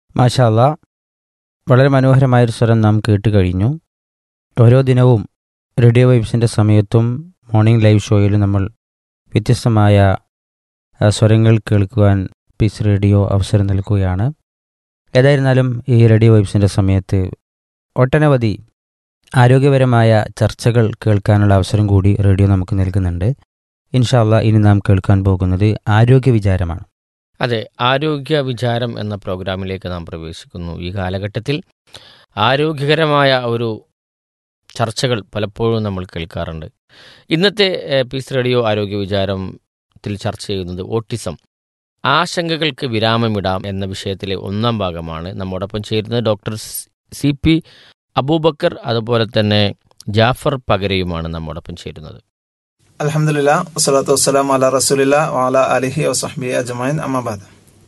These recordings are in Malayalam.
മാഷാല്ല വളരെ മനോഹരമായൊരു സ്വരം നാം കേട്ട് കഴിഞ്ഞു ഓരോ ദിനവും റേഡിയോ വൈബ്സിൻ്റെ സമയത്തും മോർണിംഗ് ലൈവ് ഷോയിലും നമ്മൾ വ്യത്യസ്തമായ ആ, സ്വരങ്ങൾ കേൾക്കുവാൻ പീസ് റേഡിയോ അവസരം നൽകുകയാണ് ഏതായിരുന്നാലും ഈ റേഡിയോ വൈബ്സിൻ്റെ സമയത്ത് ഒട്ടനവധി ആരോഗ്യപരമായ ചർച്ചകൾ കേൾക്കാനുള്ള അവസരം കൂടി റേഡിയോ നമുക്ക് നൽകുന്നുണ്ട് ഇൻഷാല്ല ഇനി നാം കേൾക്കാൻ പോകുന്നത് ആരോഗ്യ വിചാരമാണ് അതെ ആരോഗ്യ വിചാരം എന്ന പ്രോഗ്രാമിലേക്ക് നാം പ്രവേശിക്കുന്നു ഈ കാലഘട്ടത്തിൽ ആരോഗ്യകരമായ ഒരു ചർച്ചകൾ പലപ്പോഴും നമ്മൾ കേൾക്കാറുണ്ട് ഇന്നത്തെ ഏഹ്, പീസ് റേഡിയോ ആരോഗ്യ വിചാരത്തിൽ ചർച്ച ചെയ്യുന്നത് ഓട്ടിസം ആശങ്കകൾക്ക് വിരാമമിടാം എന്ന വിഷയത്തിലെ ഒന്നാം ഭാഗമാണ് നമ്മോടൊപ്പം ചേരുന്നത് ഡോക്ടർ സി പി അബൂബക്കർ അതുപോലെ തന്നെ ജാഫർ പകരയുമാണ് നമ്മോടൊപ്പം ചേരുന്നത് അലഹമില്ല വസ്സലാത്തു വസ്സലാം അല റസൂലില്ല വാല അലിഹി വസഹബി അജ്മൈൻ അമ്മബാദ്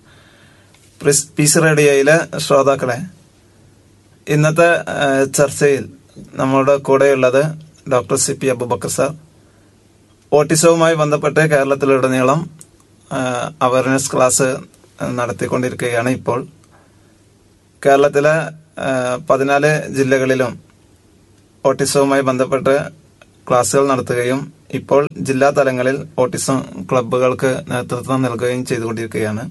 പീസ് റേഡിയോയിലെ ശ്രോതാക്കളെ ഇന്നത്തെ ആ, ചർച്ചയിൽ നമ്മുടെ കൂടെയുള്ളത് doctor C P Abubakar sir ഓട്ടിസവുമായി ബന്ധപ്പെട്ട് കേരളത്തിലുടനീളം അവയർനെസ് ക്ലാസ് നടത്തിക്കൊണ്ടിരിക്കുകയാണ് ഇപ്പോൾ കേരളത്തിലെ ആ, പതിനാല് ജില്ലകളിലും ഓട്ടിസവുമായി ബന്ധപ്പെട്ട് ക്ലാസുകൾ നടത്തുകയും ഇപ്പോൾ ജില്ലാ തലങ്ങളിൽ ഓട്ടിസം ക്ലബ്ബുകൾക്ക് നേതൃത്വം നൽകുകയും ചെയ്തുകൊണ്ടിരിക്കുകയാണ്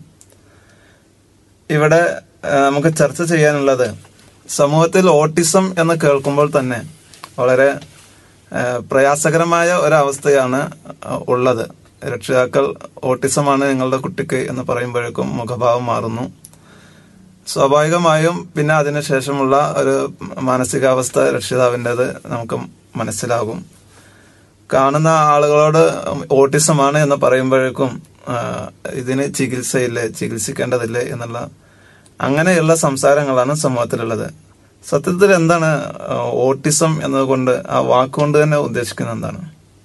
ഇവിടെ ആ, നമുക്ക് ചർച്ച ചെയ്യാനുള്ളത് സമൂഹത്തിൽ ഓട്ടിസം എന്ന് കേൾക്കുമ്പോൾ തന്നെ വളരെ ആ, പ്രയാസകരമായ ഒരവസ്ഥയാണ് ആ, ഉള്ളത് രക്ഷിതാക്കൾ ഓട്ടിസമാണ് നിങ്ങളുടെ കുട്ടിക്ക് എന്ന് പറയുമ്പോഴേക്കും മുഖഭാവം മാറുന്നു സ്വാഭാവികമായും പിന്നെ അതിനുശേഷമുള്ള ഒരു മാനസികാവസ്ഥ രക്ഷിതാവിൻ്റെത് നമുക്ക് മനസ്സിലാകും കാണുന്ന ആളുകളോട് ഓട്ടിസമാണ് എന്ന് പറയുമ്പോഴേക്കും ആ, ഇതിന് ചികിത്സയില്ലേ ചികിത്സിക്കേണ്ടതില്ലേ എന്നുള്ള അങ്ങനെയുള്ള സംസാരങ്ങളാണ് സമൂഹത്തിലുള്ളത് സത്യത്തിൽ എന്താണ് ആ, ഓട്ടിസം എന്നതുകൊണ്ട് ആ വാക്കുകൊണ്ട് തന്നെ ഉദ്ദേശിക്കുന്നത് എന്താണ്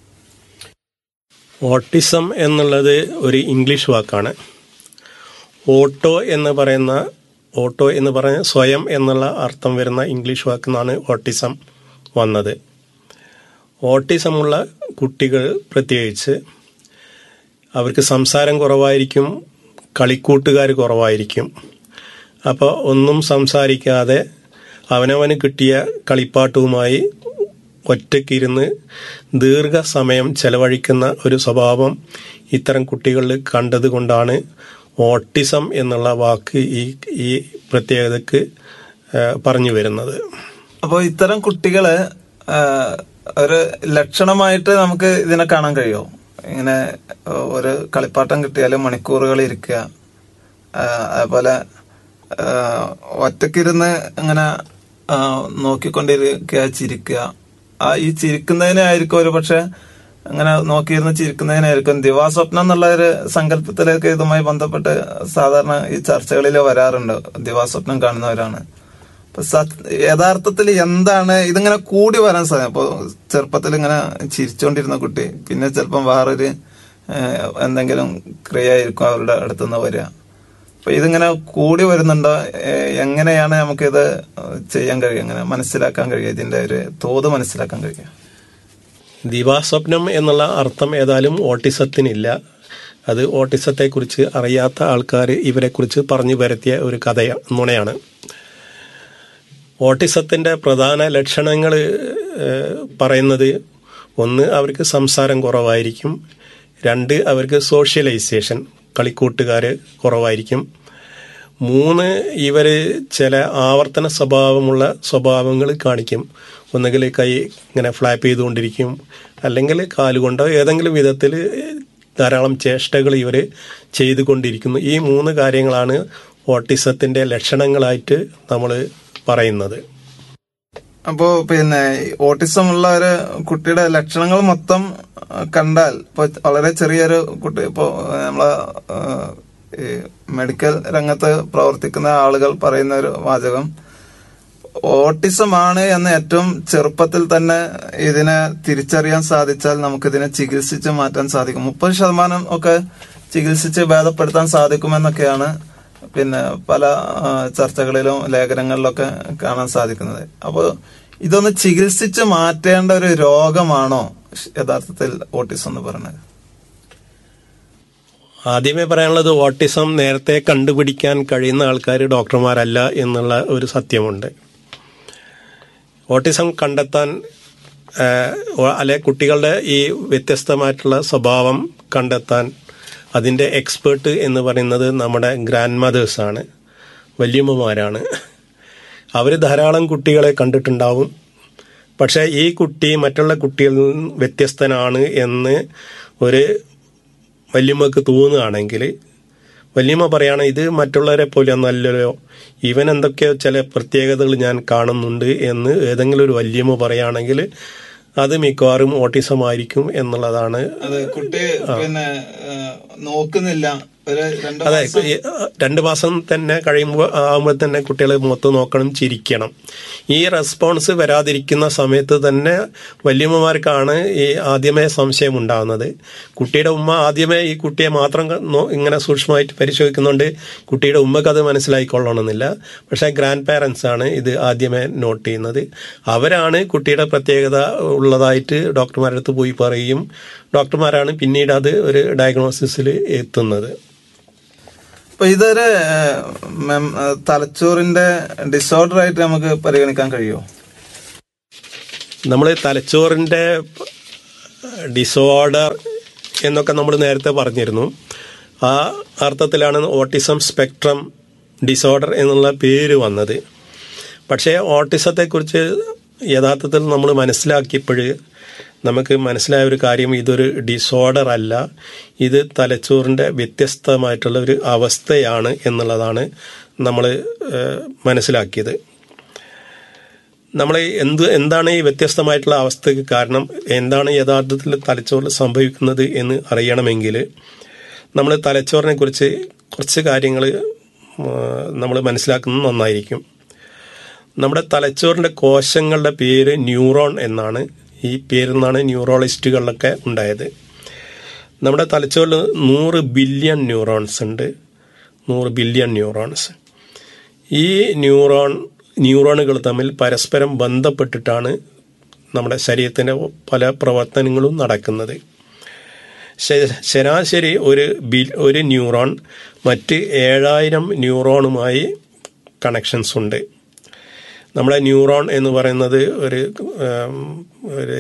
ഓട്ടിസം എന്നുള്ളത് ഒരു ഇംഗ്ലീഷ് വാക്കാണ് ഓട്ടോ എന്ന് പറയുന്ന ഓട്ടോ എന്ന് പറയുന്ന സ്വയം എന്നുള്ള അർത്ഥം വരുന്ന ഇംഗ്ലീഷ് വാക്കിൽ നിന്നാണ് ഓട്ടിസം വന്നത് ഓട്ടിസമുള്ള കുട്ടികൾ പ്രത്യേകിച്ച് അവർക്ക് സംസാരം കുറവായിരിക്കും കളിക്കൂട്ടുകാർ കുറവായിരിക്കും അപ്പോൾ ഒന്നും സംസാരിക്കാതെ അവനവന് കിട്ടിയ കളിപ്പാട്ടവുമായി ഒറ്റയ്ക്കിരുന്ന് ദീർഘസമയം ചെലവഴിക്കുന്ന ഒരു സ്വഭാവം ഇത്തരം കുട്ടികളിൽ കണ്ടതുകൊണ്ടാണ് ഓട്ടിസം എന്നുള്ള വാക്ക് ഈ ഈ പ്രത്യേകതക്ക് ആ, പറഞ്ഞു വരുന്നത് അപ്പോൾ ഇത്തരം കുട്ടികള് ആ, ഒരു ലക്ഷണമായിട്ട് നമുക്ക് ഇതിനെ കാണാൻ കഴിയുമോ ഇങ്ങനെ ഒരു കളിപ്പാട്ടം കിട്ടിയാലും മണിക്കൂറുകൾ ഇരിക്കുക ആ, അതുപോലെ ആ, ഒറ്റക്കിരുന്ന് ഇങ്ങനെ ആ, നോക്കിക്കൊണ്ടിരിക്കുക ചിരിക്കുക ആ ഈ ചിരിക്കുന്നതിനായിരിക്കും ഒരു പക്ഷെ അങ്ങനെ നോക്കിയിരുന്ന് ചിരിക്കുന്നതിനായിരിക്കും ദിവാസ്വപ്നം എന്നുള്ള ഒരു സങ്കല്പത്തിലേക്ക് ഇതുമായി ബന്ധപ്പെട്ട് സാധാരണ ഈ ചർച്ചകളിൽ വരാറുണ്ട് ദിവാസ്വപ്നം കാണുന്നവരാണ് അപ്പൊ സത്- യഥാർത്ഥത്തിൽ എന്താണ് ഇതിങ്ങനെ കൂടി വരാൻ സാധ്യത അപ്പൊ ചെറുപ്പത്തിൽ ഇങ്ങനെ ചിരിച്ചുകൊണ്ടിരുന്ന കുട്ടി പിന്നെ ചിലപ്പം വേറൊരു ഏഹ്, എന്തെങ്കിലും ക്രിയ ആയിരിക്കും അവരുടെ അടുത്തുനിന്ന് വരിക അപ്പൊ ഇതിങ്ങനെ കൂടി വരുന്നുണ്ടോ ഏഹ്, എങ്ങനെയാണ് നമുക്കിത് ചെയ്യാൻ കഴിയുക എങ്ങനെ മനസ്സിലാക്കാൻ കഴിയുക ഇതിന്റെ ഒരു തോത് മനസ്സിലാക്കാൻ കഴിയുക ദിവാസ്വപ്നം എന്നുള്ള അർത്ഥം ഏതായാലും ഓട്ടിസത്തിനില്ല അത് ഓട്ടിസത്തെക്കുറിച്ച് അറിയാത്ത ആൾക്കാർ ഇവരെക്കുറിച്ച് പറഞ്ഞു വരുത്തിയ ഒരു കഥ നുണയാണ് ഓട്ടിസത്തിൻ്റെ പ്രധാന ലക്ഷണങ്ങൾ പറയുന്നത് ഒന്ന് അവർക്ക് സംസാരം കുറവായിരിക്കും രണ്ട് അവർക്ക് സോഷ്യലൈസേഷൻ കളിക്കൂട്ടുകാർ കുറവായിരിക്കും മൂന്ന് ഇവർ ചില ആവർത്തന സ്വഭാവമുള്ള സ്വഭാവങ്ങൾ കാണിക്കും ഒന്നുകിൽ കൈ ഇങ്ങനെ ഫ്ലാപ്പ് ചെയ്തുകൊണ്ടിരിക്കും അല്ലെങ്കിൽ കാലുകൊണ്ടോ ഏതെങ്കിലും വിധത്തിൽ ധാരാളം ചേഷ്ടകൾ ഇവർ ചെയ്തുകൊണ്ടിരിക്കുന്നു ഈ മൂന്ന് കാര്യങ്ങളാണ് ഓട്ടിസത്തിൻ്റെ ലക്ഷണങ്ങളായിട്ട് നമ്മൾ പറയുന്നത് അപ്പോ പിന്നെ ഓട്ടിസം ഉള്ള ഒരു കുട്ടിയുടെ ലക്ഷണങ്ങൾ മൊത്തം ആ, കണ്ടാൽ ഇപ്പൊ വളരെ ചെറിയൊരു കുട്ടി ഇപ്പോ നമ്മളെ ആ, ഈ മെഡിക്കൽ രംഗത്ത് പ്രവർത്തിക്കുന്ന ആളുകൾ പറയുന്ന ഒരു വാചകം ഓട്ടിസം ആണ് എന്ന് ഏറ്റവും ചെറുപ്പത്തിൽ തന്നെ ഇതിനെ തിരിച്ചറിയാൻ സാധിച്ചാൽ നമുക്കിതിനെ ചികിത്സിച്ച് മാറ്റാൻ സാധിക്കും മുപ്പത് ശതമാനം ഒക്കെ ചികിത്സിച്ച് ഭേദപ്പെടുത്താൻ സാധിക്കുമെന്നൊക്കെയാണ് പിന്നെ പല ആ, ചർച്ചകളിലും ലേഖനങ്ങളിലൊക്കെ കാണാൻ സാധിക്കുന്നത് അപ്പോൾ ഇതൊന്ന് ചികിത്സിച്ച് മാറ്റേണ്ട ഒരു രോഗമാണോ യഥാർത്ഥത്തിൽ ഓട്ടിസം എന്ന് പറയുന്നത് ആദ്യമേ പറയാനുള്ളത് ഓട്ടിസം നേരത്തെ കണ്ടുപിടിക്കാൻ കഴിയുന്ന ആൾക്കാർ ഡോക്ടർമാരല്ല എന്നുള്ള ഒരു സത്യമുണ്ട് ഓട്ടിസം കണ്ടെത്താൻ അല്ലെ കുട്ടികളുടെ ഈ വ്യത്യസ്തമായിട്ടുള്ള സ്വഭാവം കണ്ടെത്താൻ അതിൻ്റെ എക്സ്പേർട്ട് എന്ന് പറയുന്നത് നമ്മുടെ ഗ്രാൻഡ് മദേഴ്സാണ് വല്യമ്മമാരാണ് അവർ ധാരാളം കുട്ടികളെ കണ്ടിട്ടുണ്ടാവും പക്ഷേ ഈ കുട്ടി മറ്റുള്ള കുട്ടികളിൽ നിന്ന് വ്യത്യസ്തനാണ് എന്ന് ഒരു വല്യമ്മക്ക് തോന്നുകയാണെങ്കിൽ വല്യമ്മ പറയാണ് ഇത് മറ്റുള്ളവരെ പോലെ ഒന്നല്ലല്ലോ ഇവൻ എന്തൊക്കെയോ ചില പ്രത്യേകതകൾ ഞാൻ കാണുന്നുണ്ട് എന്ന് ഏതെങ്കിലും ഒരു വല്യമ്മ പറയുകയാണെങ്കിൽ അത് മിക്കവാറും ഓട്ടിസം ആയിരിക്കും എന്നുള്ളതാണ് അതെ കുട്ടി പിന്നെ ഏഹ്, നോക്കുന്നില്ല ഒരു രണ്ടു അതെ മാസം ഈ, അഹ്, രണ്ട് മാസം തന്നെ കഴിയുമ്പോൾ ആകുമ്പോൾ തന്നെ കുട്ടികൾ മുഖത്ത് നോക്കണം ചിരിക്കണം ഈ റെസ്പോൺസ് വരാതിരിക്കുന്ന സമയത്ത് തന്നെ വല്യമ്മമാർക്കാണ് ഈ ആദ്യമേ സംശയം ഉണ്ടാകുന്നത് കുട്ടിയുടെ ഉമ്മ ആദ്യമേ ഈ കുട്ടിയെ മാത്രം ക- നോ- ഇങ്ങനെ സൂക്ഷ്മമായിട്ട് പരിശോധിക്കുന്നുണ്ട് കുട്ടിയുടെ ഉമ്മക്ക് അത് മനസ്സിലായിക്കൊള്ളണമെന്നില്ല പക്ഷേ ഗ്രാൻഡ് പാരൻസ് ആണ് ഇത് ആദ്യമേ നോട്ട് ചെയ്യുന്നത് അവരാണ് കുട്ടിയുടെ പ്രത്യേകത ഉള്ളതായിട്ട് ഡോക്ടർമാരുടെ അടുത്ത് പോയി പറയുകയും ഡോക്ടർമാരാണ് പിന്നീട് അത് ഒരു ഡയഗ്നോസിസിൽ എത്തുന്നത് അപ്പൊ ഇതൊരു ഏഹ്, മെം- ഏഹ്, തലച്ചോറിന്റെ ഡിസോർഡർ ആയിട്ട് നമുക്ക് പരിഗണിക്കാൻ കഴിയുമോ നമ്മൾ തലച്ചോറിൻ്റെ ഡിസോർഡർ എന്നൊക്കെ നമ്മൾ നേരത്തെ പറഞ്ഞിരുന്നു ആ അർത്ഥത്തിലാണ് ഓട്ടിസം സ്പെക്ട്രം ഡിസോർഡർ എന്നുള്ള പേര് വന്നത് പക്ഷേ ഓട്ടിസത്തെക്കുറിച്ച് യഥാർത്ഥത്തിൽ നമ്മൾ മനസ്സിലാക്കിയപ്പോൾ നമുക്ക് മനസ്സിലായ ഒരു കാര്യം ഇതൊരു ഡിസോർഡർ അല്ല ഇത് തലച്ചോറിൻ്റെ വ്യത്യസ്തമായിട്ടുള്ള ഒരു അവസ്ഥയാണ് എന്നുള്ളതാണ് നമ്മൾ ഏഹ്, മനസ്സിലാക്കിയത് നമ്മൾ എന്ത് എന്താണ് ഈ വ്യത്യസ്തമായിട്ടുള്ള അവസ്ഥയ്ക്ക് കാരണം എന്താണ് യഥാർത്ഥത്തിൽ തലച്ചോറിൽ സംഭവിക്കുന്നത് എന്ന് അറിയണമെങ്കിൽ നമ്മൾ തലച്ചോറിനെ കുറിച്ച് കുറച്ച് കാര്യങ്ങൾ നമ്മൾ മനസ്സിലാക്കുന്നത് നന്നായിരിക്കും നമ്മുടെ തലച്ചോറിൻ്റെ കോശങ്ങളുടെ പേര് ന്യൂറോൺ എന്നാണ് ഈ പേരിൽ നിന്നാണ് ന്യൂറോളജിസ്റ്റുകളിലൊക്കെ ഉണ്ടായത് നമ്മുടെ തലച്ചോറിൽ നൂറ് ബില്യൺ ന്യൂറോൺസ് ഉണ്ട് നൂറ് ബില്യൺ ന്യൂറോൺസ് ഈ ന്യൂറോൺ ന്യൂറോണുകൾ തമ്മിൽ പരസ്പരം ബന്ധപ്പെട്ടിട്ടാണ് നമ്മുടെ ശരീരത്തിൻ്റെ പല പ്രവർത്തനങ്ങളും നടക്കുന്നത് ശ- ശരാശരി ഒരു ബിൽ ഒരു ന്യൂറോൺ മറ്റ് ഏഴായിരം ന്യൂറോണുമായി കണക്ഷൻസ് ഉണ്ട് നമ്മുടെ ന്യൂറോൺ എന്ന് പറയുന്നത് ഒരു ഉം, ഒരു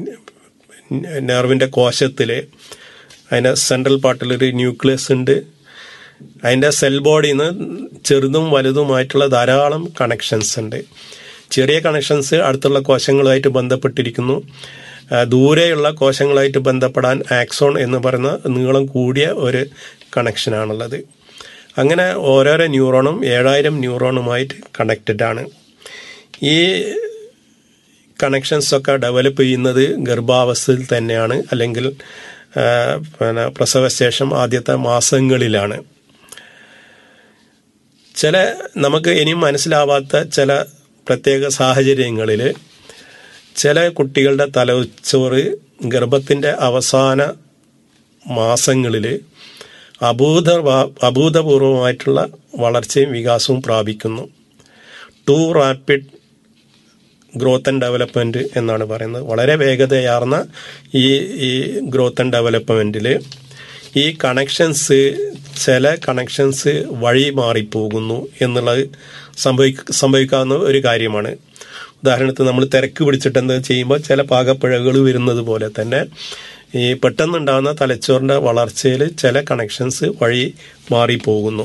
നെർവിൻ്റെ കോശത്തിൽ അതിൻ്റെ സെൻട്രൽ പാർട്ടിലൊരു ന്യൂക്ലിയസ് ഉണ്ട് അതിൻ്റെ സെൽ ബോഡിയിൽ നിന്ന് ചെറുതും വലുതുമായിട്ടുള്ള ധാരാളം കണക്ഷൻസ് ഉണ്ട് ചെറിയ കണക്ഷൻസ് അടുത്തുള്ള കോശങ്ങളുമായിട്ട് ബന്ധപ്പെട്ടിരിക്കുന്നു ആ, ദൂരെയുള്ള കോശങ്ങളായിട്ട് ബന്ധപ്പെടാൻ ആക്സോൺ എന്ന് പറയുന്ന നീളം കൂടിയ ഒരു കണക്ഷനാണുള്ളത് അങ്ങനെ ഓരോരോ ന്യൂറോണും ഏഴായിരം ന്യൂറോണുമായിട്ട് കണക്റ്റഡ് ആണ് ഈ കണക്ഷൻസ് ഒക്കെ ഡെവലപ്പ് ചെയ്യുന്നത് ഗർഭാവസ്ഥയിൽ തന്നെയാണ് അല്ലെങ്കിൽ ആ, പിന്നെ പ്രസവശേഷം ആദ്യത്തെ മാസങ്ങളിലാണ് ചില നമുക്ക് ഇനിയും മനസ്സിലാവാത്ത ചില പ്രത്യേക സാഹചര്യങ്ങളിൽ ചില കുട്ടികളുടെ തലച്ചോറ് ഗർഭത്തിൻ്റെ അവസാന മാസങ്ങളിൽ അഭൂത അഭൂതപൂർവമായിട്ടുള്ള വളർച്ചയും വികാസവും പ്രാപിക്കുന്നു to rapid growth and development എന്നാണ് പറയുന്നത് വളരെ വേഗതയാർന്ന ഈ ഈ ഗ്രോത്ത് ആൻഡ് ഡെവലപ്മെൻറ്റിൽ ഈ കണക്ഷൻസ് ചില കണക്ഷൻസ് വഴി മാറിപ്പോകുന്നു എന്നുള്ളത് സംഭവിക്ക സംഭവിക്കാവുന്ന ഒരു കാര്യമാണ് ഉദാഹരണത്തിന് നമ്മൾ തിരക്ക് പിടിച്ചിട്ട് എന്താ ചെയ്യുമ്പോൾ ചില പാകപ്പിഴകൾ വരുന്നത് പോലെ തന്നെ ഈ പെട്ടെന്നുണ്ടാകുന്ന തലച്ചോറിൻ്റെ വളർച്ചയിൽ ചില കണക്ഷൻസ് വഴി മാറിപ്പോകുന്നു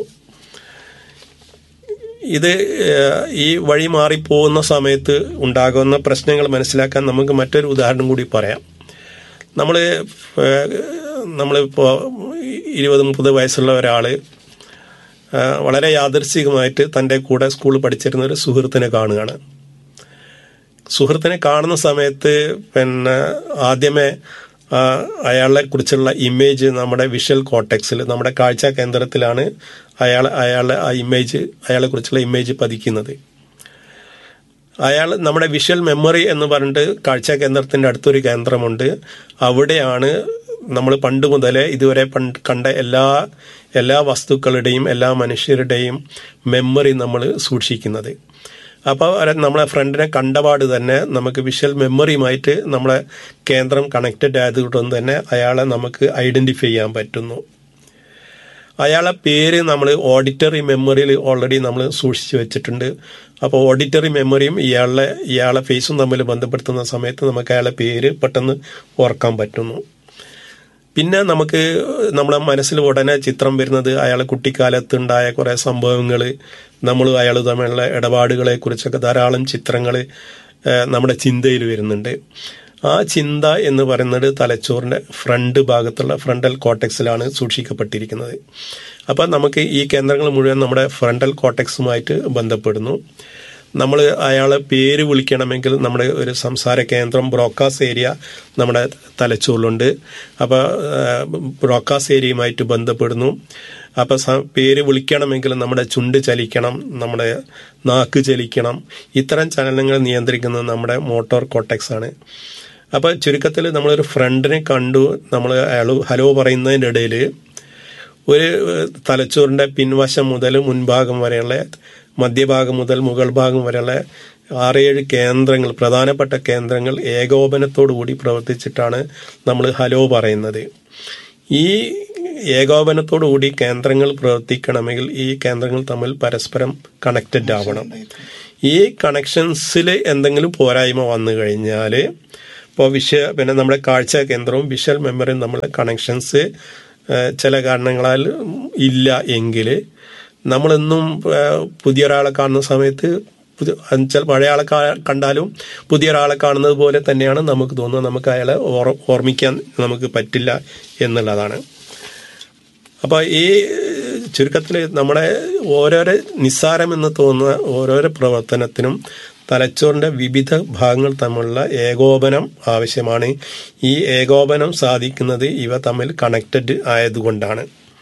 ഇത് ഏഹ്, ഈ വഴി മാറിപ്പോകുന്ന സമയത്ത് ഉണ്ടാകുന്ന പ്രശ്നങ്ങൾ മനസ്സിലാക്കാൻ നമുക്ക് മറ്റൊരു ഉദാഹരണം കൂടി പറയാം നമ്മൾ നമ്മളിപ്പോൾ ഇരുപത് മുപ്പത് വയസ്സുള്ള ഒരാൾ വളരെ യാദർശികമായിട്ട് തൻ്റെ കൂടെ സ്കൂളിൽ പഠിച്ചിരുന്ന ഒരു സുഹൃത്തിനെ കാണുകയാണ് സുഹൃത്തിനെ കാണുന്ന സമയത്ത് പിന്നെ ആദ്യമേ ആ, അയാളെ കുറിച്ചുള്ള ഇമേജ് നമ്മുടെ വിഷ്വൽ കോട്ടക്സിൽ നമ്മുടെ കാഴ്ച കേന്ദ്രത്തിലാണ് അയാൾ അയാളെ ആ ഇമേജ് അയാളെ കുറിച്ചുള്ള ഇമേജ് പതിക്കുന്നത് അയാൾ നമ്മുടെ വിഷ്വൽ മെമ്മറി എന്ന് പറഞ്ഞിട്ട് കാഴ്ച കേന്ദ്രത്തിൻ്റെ അടുത്തൊരു കേന്ദ്രമുണ്ട് അവിടെയാണ് നമ്മൾ പണ്ട് മുതലേ ഇതുവരെ പണ്ട് കണ്ട എല്ലാ എല്ലാ വസ്തുക്കളുടെയും എല്ലാ മനുഷ്യരുടെയും മെമ്മറി നമ്മൾ സൂക്ഷിക്കുന്നത് അപ്പോൾ നമ്മളെ ഫ്രണ്ടിനെ കണ്ടപാട് തന്നെ നമുക്ക് വിഷ്വൽ മെമ്മറിയുമായിട്ട് നമ്മളെ കേന്ദ്രം കണക്റ്റഡ് ആയതുകൊണ്ട് തന്നെ അയാളെ നമുക്ക് ഐഡൻറ്റിഫൈ ചെയ്യാൻ പറ്റുന്നു അയാളെ പേര് നമ്മൾ ഓഡിറ്ററി മെമ്മറിയിൽ ഓൾറെഡി നമ്മൾ സൂക്ഷിച്ചു വെച്ചിട്ടുണ്ട് അപ്പോൾ ഓഡിറ്ററി മെമ്മറിയും ഇയാളുടെ ഇയാളെ ഫേസും തമ്മിൽ ബന്ധപ്പെടുത്തുന്ന സമയത്ത് നമുക്ക് അയാളെ പേര് പെട്ടെന്ന് ഓർക്കാൻ പറ്റുന്നു പിന്നെ നമുക്ക് നമ്മുടെ മനസ്സിൽ ഉടനെ ചിത്രം വരുന്നത് അയാളെ കുട്ടിക്കാലത്ത് ഉണ്ടായ കുറേ സംഭവങ്ങൾ നമ്മൾ അയാൾ തമ്മിലുള്ള ഇടപാടുകളെ കുറിച്ചൊക്കെ ധാരാളം ചിത്രങ്ങൾ നമ്മുടെ ചിന്തയിൽ വരുന്നുണ്ട് ആ ചിന്ത എന്ന് പറയുന്നത് തലച്ചോറിന്റെ ഫ്രണ്ട് ഭാഗത്തുള്ള ഫ്രണ്ടൽ കോട്ടക്സിലാണ് സൂക്ഷിക്കപ്പെട്ടിരിക്കുന്നത് അപ്പം നമുക്ക് ഈ കേന്ദ്രങ്ങൾ മുഴുവൻ നമ്മുടെ ഫ്രണ്ടൽ കോട്ടക്സുമായിട്ട് ബന്ധപ്പെടുന്നു നമ്മൾ അയാളെ പേര് വിളിക്കണമെങ്കിൽ നമ്മുടെ ഒരു സംസാര കേന്ദ്രം ബ്രോക്കാസ് ഏരിയ നമ്മുടെ തലച്ചോറിലുണ്ട് അപ്പോൾ ബ്രോക്കാസ് ഏരിയയുമായിട്ട് ബന്ധപ്പെടുന്നു അപ്പോൾ പേര് വിളിക്കണമെങ്കിൽ നമ്മുടെ ചുണ്ട് ചലിക്കണം നമ്മുടെ നാക്ക് ചലിക്കണം ഇത്തരം ചലനങ്ങൾ നിയന്ത്രിക്കുന്നത് നമ്മുടെ മോട്ടോർ കോട്ടക്സ് ആണ് അപ്പോൾ ചുരുക്കത്തിൽ നമ്മളൊരു ഫ്രണ്ടിനെ കണ്ടു നമ്മൾ അയാൾ ഹലോ പറയുന്നതിൻ്റെ ഇടയിൽ ഒരു തലച്ചോറിൻ്റെ പിൻവശം മുതൽ മുൻഭാഗം വരെയുള്ള മധ്യഭാഗം മുതൽ മുകൾ ഭാഗം വരെയുള്ള ആറേഴ് കേന്ദ്രങ്ങൾ പ്രധാനപ്പെട്ട കേന്ദ്രങ്ങൾ ഏകോപനത്തോടുകൂടി പ്രവർത്തിച്ചിട്ടാണ് നമ്മൾ ഹലോ പറയുന്നത് ഈ ഏകോപനത്തോടുകൂടി കേന്ദ്രങ്ങൾ പ്രവർത്തിക്കണമെങ്കിൽ ഈ കേന്ദ്രങ്ങൾ തമ്മിൽ പരസ്പരം കണക്റ്റഡ് ആവണം ഈ കണക്ഷൻസിൽ എന്തെങ്കിലും പോരായ്മ വന്നു കഴിഞ്ഞാൽ ഇപ്പോൾ വിഷ പിന്നെ നമ്മുടെ കാഴ്ച കേന്ദ്രവും വിഷ്വൽ മെമ്മറിയും നമ്മളെ കണക്ഷൻസ് ചില കാരണങ്ങളാൽ ഇല്ല എങ്കിൽ നമ്മളെന്നും പുതിയ ഒരാളെ കാണുന്ന സമയത്ത് പുതിയ ചില പഴയ ആളെ കണ്ടാലും പുതിയ ഒരാളെ കാണുന്നത് പോലെ തന്നെയാണ് നമുക്ക് തോന്നുന്നത് നമുക്ക് അയാളെ ഓർമ്മിക്കാൻ നമുക്ക് പറ്റില്ല എന്നുള്ളതാണ് അപ്പോൾ ഈ ചുരുക്കത്തിൽ നമ്മുടെ ഓരോരോ നിസ്സാരമെന്ന് തോന്നുന്ന ഓരോരോ പ്രവർത്തനത്തിനും തലച്ചോറിന്റെ വിവിധ ഭാഗങ്ങൾ തമ്മിലുള്ള ഏകോപനം ആവശ്യമാണ് ഈ ഏകോപനം സാധിക്കുന്നത് ഇവ തമ്മിൽ കണക്റ്റഡ് ആയതുകൊണ്ടാണ്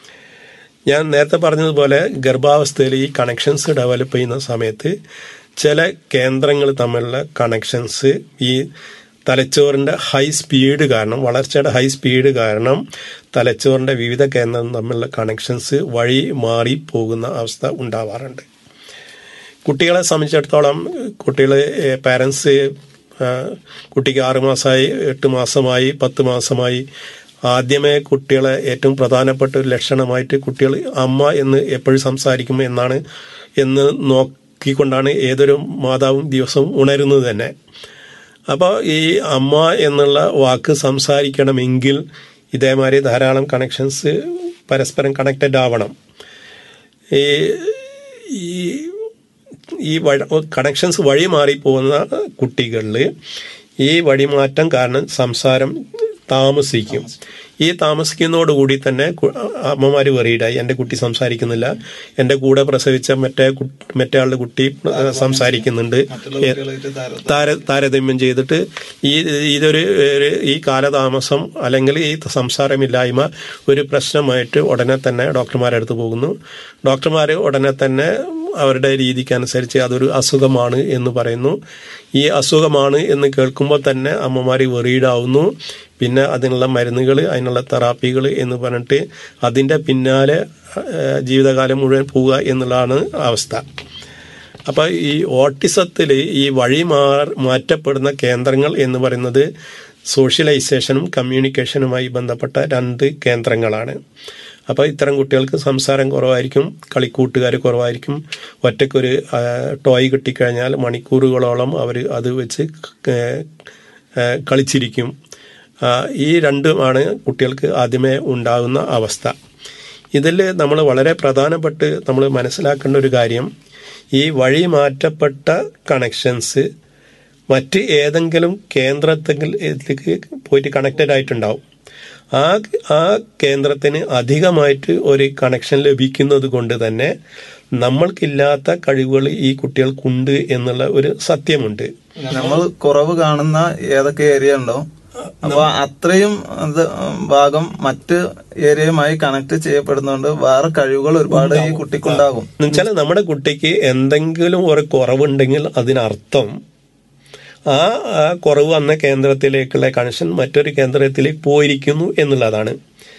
ഞാൻ നേരത്തെ പറഞ്ഞതുപോലെ ഗർഭാവസ്ഥയിൽ ഈ കണക്ഷൻസ് ഡെവലപ്പ് ചെയ്യുന്ന സമയത്ത് ചില കേന്ദ്രങ്ങൾ തമ്മിലുള്ള കണക്ഷൻസ് ഈ തലച്ചോറിന്റെ ഹൈ സ്പീഡ് കാരണം വളർച്ചയുടെ ഹൈ സ്പീഡ് കാരണം തലച്ചോറിന്റെ വിവിധ കേന്ദ്രം തമ്മിലുള്ള കണക്ഷൻസ് വഴി മാറി പോകുന്ന അവസ്ഥ ഉണ്ടാവാറുണ്ട് കുട്ടികളെ സംബന്ധിച്ചിടത്തോളം കുട്ടികൾ പാരൻസ് കുട്ടിക്ക് ആറ് മാസമായി എട്ട് മാസമായി പത്ത് മാസമായി ആദ്യമേ കുട്ടികളെ ഏറ്റവും പ്രധാനപ്പെട്ട ഒരു ലക്ഷണമായിട്ട് കുട്ടികൾ അമ്മ എന്ന് എപ്പോഴും സംസാരിക്കും എന്നാണ് എന്ന് നോക്കിക്കൊണ്ടാണ് ഏതൊരു മാതാവും ദിവസവും ഉണരുന്നത് തന്നെ അപ്പോൾ ഈ അമ്മ എന്നുള്ള വാക്ക് സംസാരിക്കണമെങ്കിൽ ഇതേമാതിരി ധാരാളം കണക്ഷൻസ് പരസ്പരം കണക്റ്റഡ് ആവണം ഈ ഈ ഈ കണക്ഷൻസ് വഴി മാറിപ്പോകുന്ന കുട്ടികളിൽ ഈ വഴിമാറ്റം കാരണം സംസാരം താമസിക്കും ഈ താമസിക്കുന്നതോടുകൂടി തന്നെ അമ്മമാര് വെറിയിടായി എൻ്റെ കുട്ടി സംസാരിക്കുന്നില്ല എൻ്റെ കൂടെ പ്രസവിച്ച മറ്റേ മറ്റേ ആളുടെ കുട്ടി സംസാരിക്കുന്നുണ്ട് താര താരതമ്യം ചെയ്തിട്ട് ഈ ഇതൊരു ഈ കാലതാമസം അല്ലെങ്കിൽ ഈ സംസാരമില്ലായ്മ ഒരു പ്രശ്നമായിട്ട് ഉടനെ തന്നെ ഡോക്ടർമാരുടെ അടുത്ത് പോകുന്നു ഡോക്ടർമാർ ഉടനെ തന്നെ അവരുടെ രീതിക്കനുസരിച്ച് അതൊരു അസുഖമാണ് എന്ന് പറയുന്നു ഈ അസുഖമാണ് എന്ന് കേൾക്കുമ്പോൾ തന്നെ അമ്മമാർ വെറീഡാവുന്നു പിന്നെ അതിനുള്ള മരുന്നുകൾ അതിനുള്ള തെറാപ്പികൾ എന്ന് പറഞ്ഞിട്ട് അതിൻ്റെ പിന്നാലെ ജീവിതകാലം മുഴുവൻ പോവുക എന്നുള്ളതാണ് അവസ്ഥ അപ്പോൾ ഈ ഓട്ടിസത്തിൽ ഈ വഴി മാർ മാറ്റപ്പെടുന്ന കേന്ദ്രങ്ങൾ എന്ന് പറയുന്നത് സോഷ്യലൈസേഷനും കമ്മ്യൂണിക്കേഷനുമായി ബന്ധപ്പെട്ട രണ്ട് കേന്ദ്രങ്ങളാണ് അപ്പോൾ ഇത്തരം കുട്ടികൾക്ക് സംസാരം കുറവായിരിക്കും കളിക്കൂട്ടുകാർ കുറവായിരിക്കും ഒറ്റയ്ക്കൊരു ടോയ് കിട്ടിക്കഴിഞ്ഞാൽ മണിക്കൂറുകളോളം അവർ അത് വെച്ച് കളിച്ചിരിക്കും ഈ രണ്ടുമാണ് കുട്ടികൾക്ക് ആദ്യമേ ഉണ്ടാകുന്ന അവസ്ഥ ഇതിൽ നമ്മൾ വളരെ പ്രധാനപ്പെട്ട് നമ്മൾ മനസ്സിലാക്കേണ്ട ഒരു കാര്യം ഈ വഴി മാറ്റപ്പെട്ട കണക്ഷൻസ് മറ്റ് ഏതെങ്കിലും കേന്ദ്രത്തിലേക്ക് പോയിട്ട് കണക്റ്റഡ് ആയിട്ടുണ്ടാവും ആ ആ കേന്ദ്രത്തിന് അധികമായിട്ട് ഒരു കണക്ഷൻ ലഭിക്കുന്നത് കൊണ്ട് തന്നെ നമ്മൾക്കില്ലാത്ത കഴിവുകൾ ഈ കുട്ടികൾക്കുണ്ട് എന്നുള്ള ഒരു സത്യമുണ്ട് നമ്മൾ കുറവ് കാണുന്ന ഏതൊക്കെ ഏരിയ ഉണ്ടോ അപ്പൊ അത്രയും ഇത് ഭാഗം മറ്റ് ഏരിയയുമായി കണക്ട് ചെയ്യപ്പെടുന്നതുകൊണ്ട് വേറെ കഴിവുകൾ ഒരുപാട് ഈ കുട്ടിക്കുണ്ടാകും എന്നുവെച്ചാൽ നമ്മുടെ കുട്ടിക്ക് എന്തെങ്കിലും ഒരു കുറവുണ്ടെങ്കിൽ അതിനർത്ഥം ആ ആ കുറവ് വന്ന കേന്ദ്രത്തിലേക്കുള്ള കണക്ഷൻ മറ്റൊരു കേന്ദ്രത്തിലേക്ക് പോയിരിക്കുന്നു എന്നുള്ളതാണ്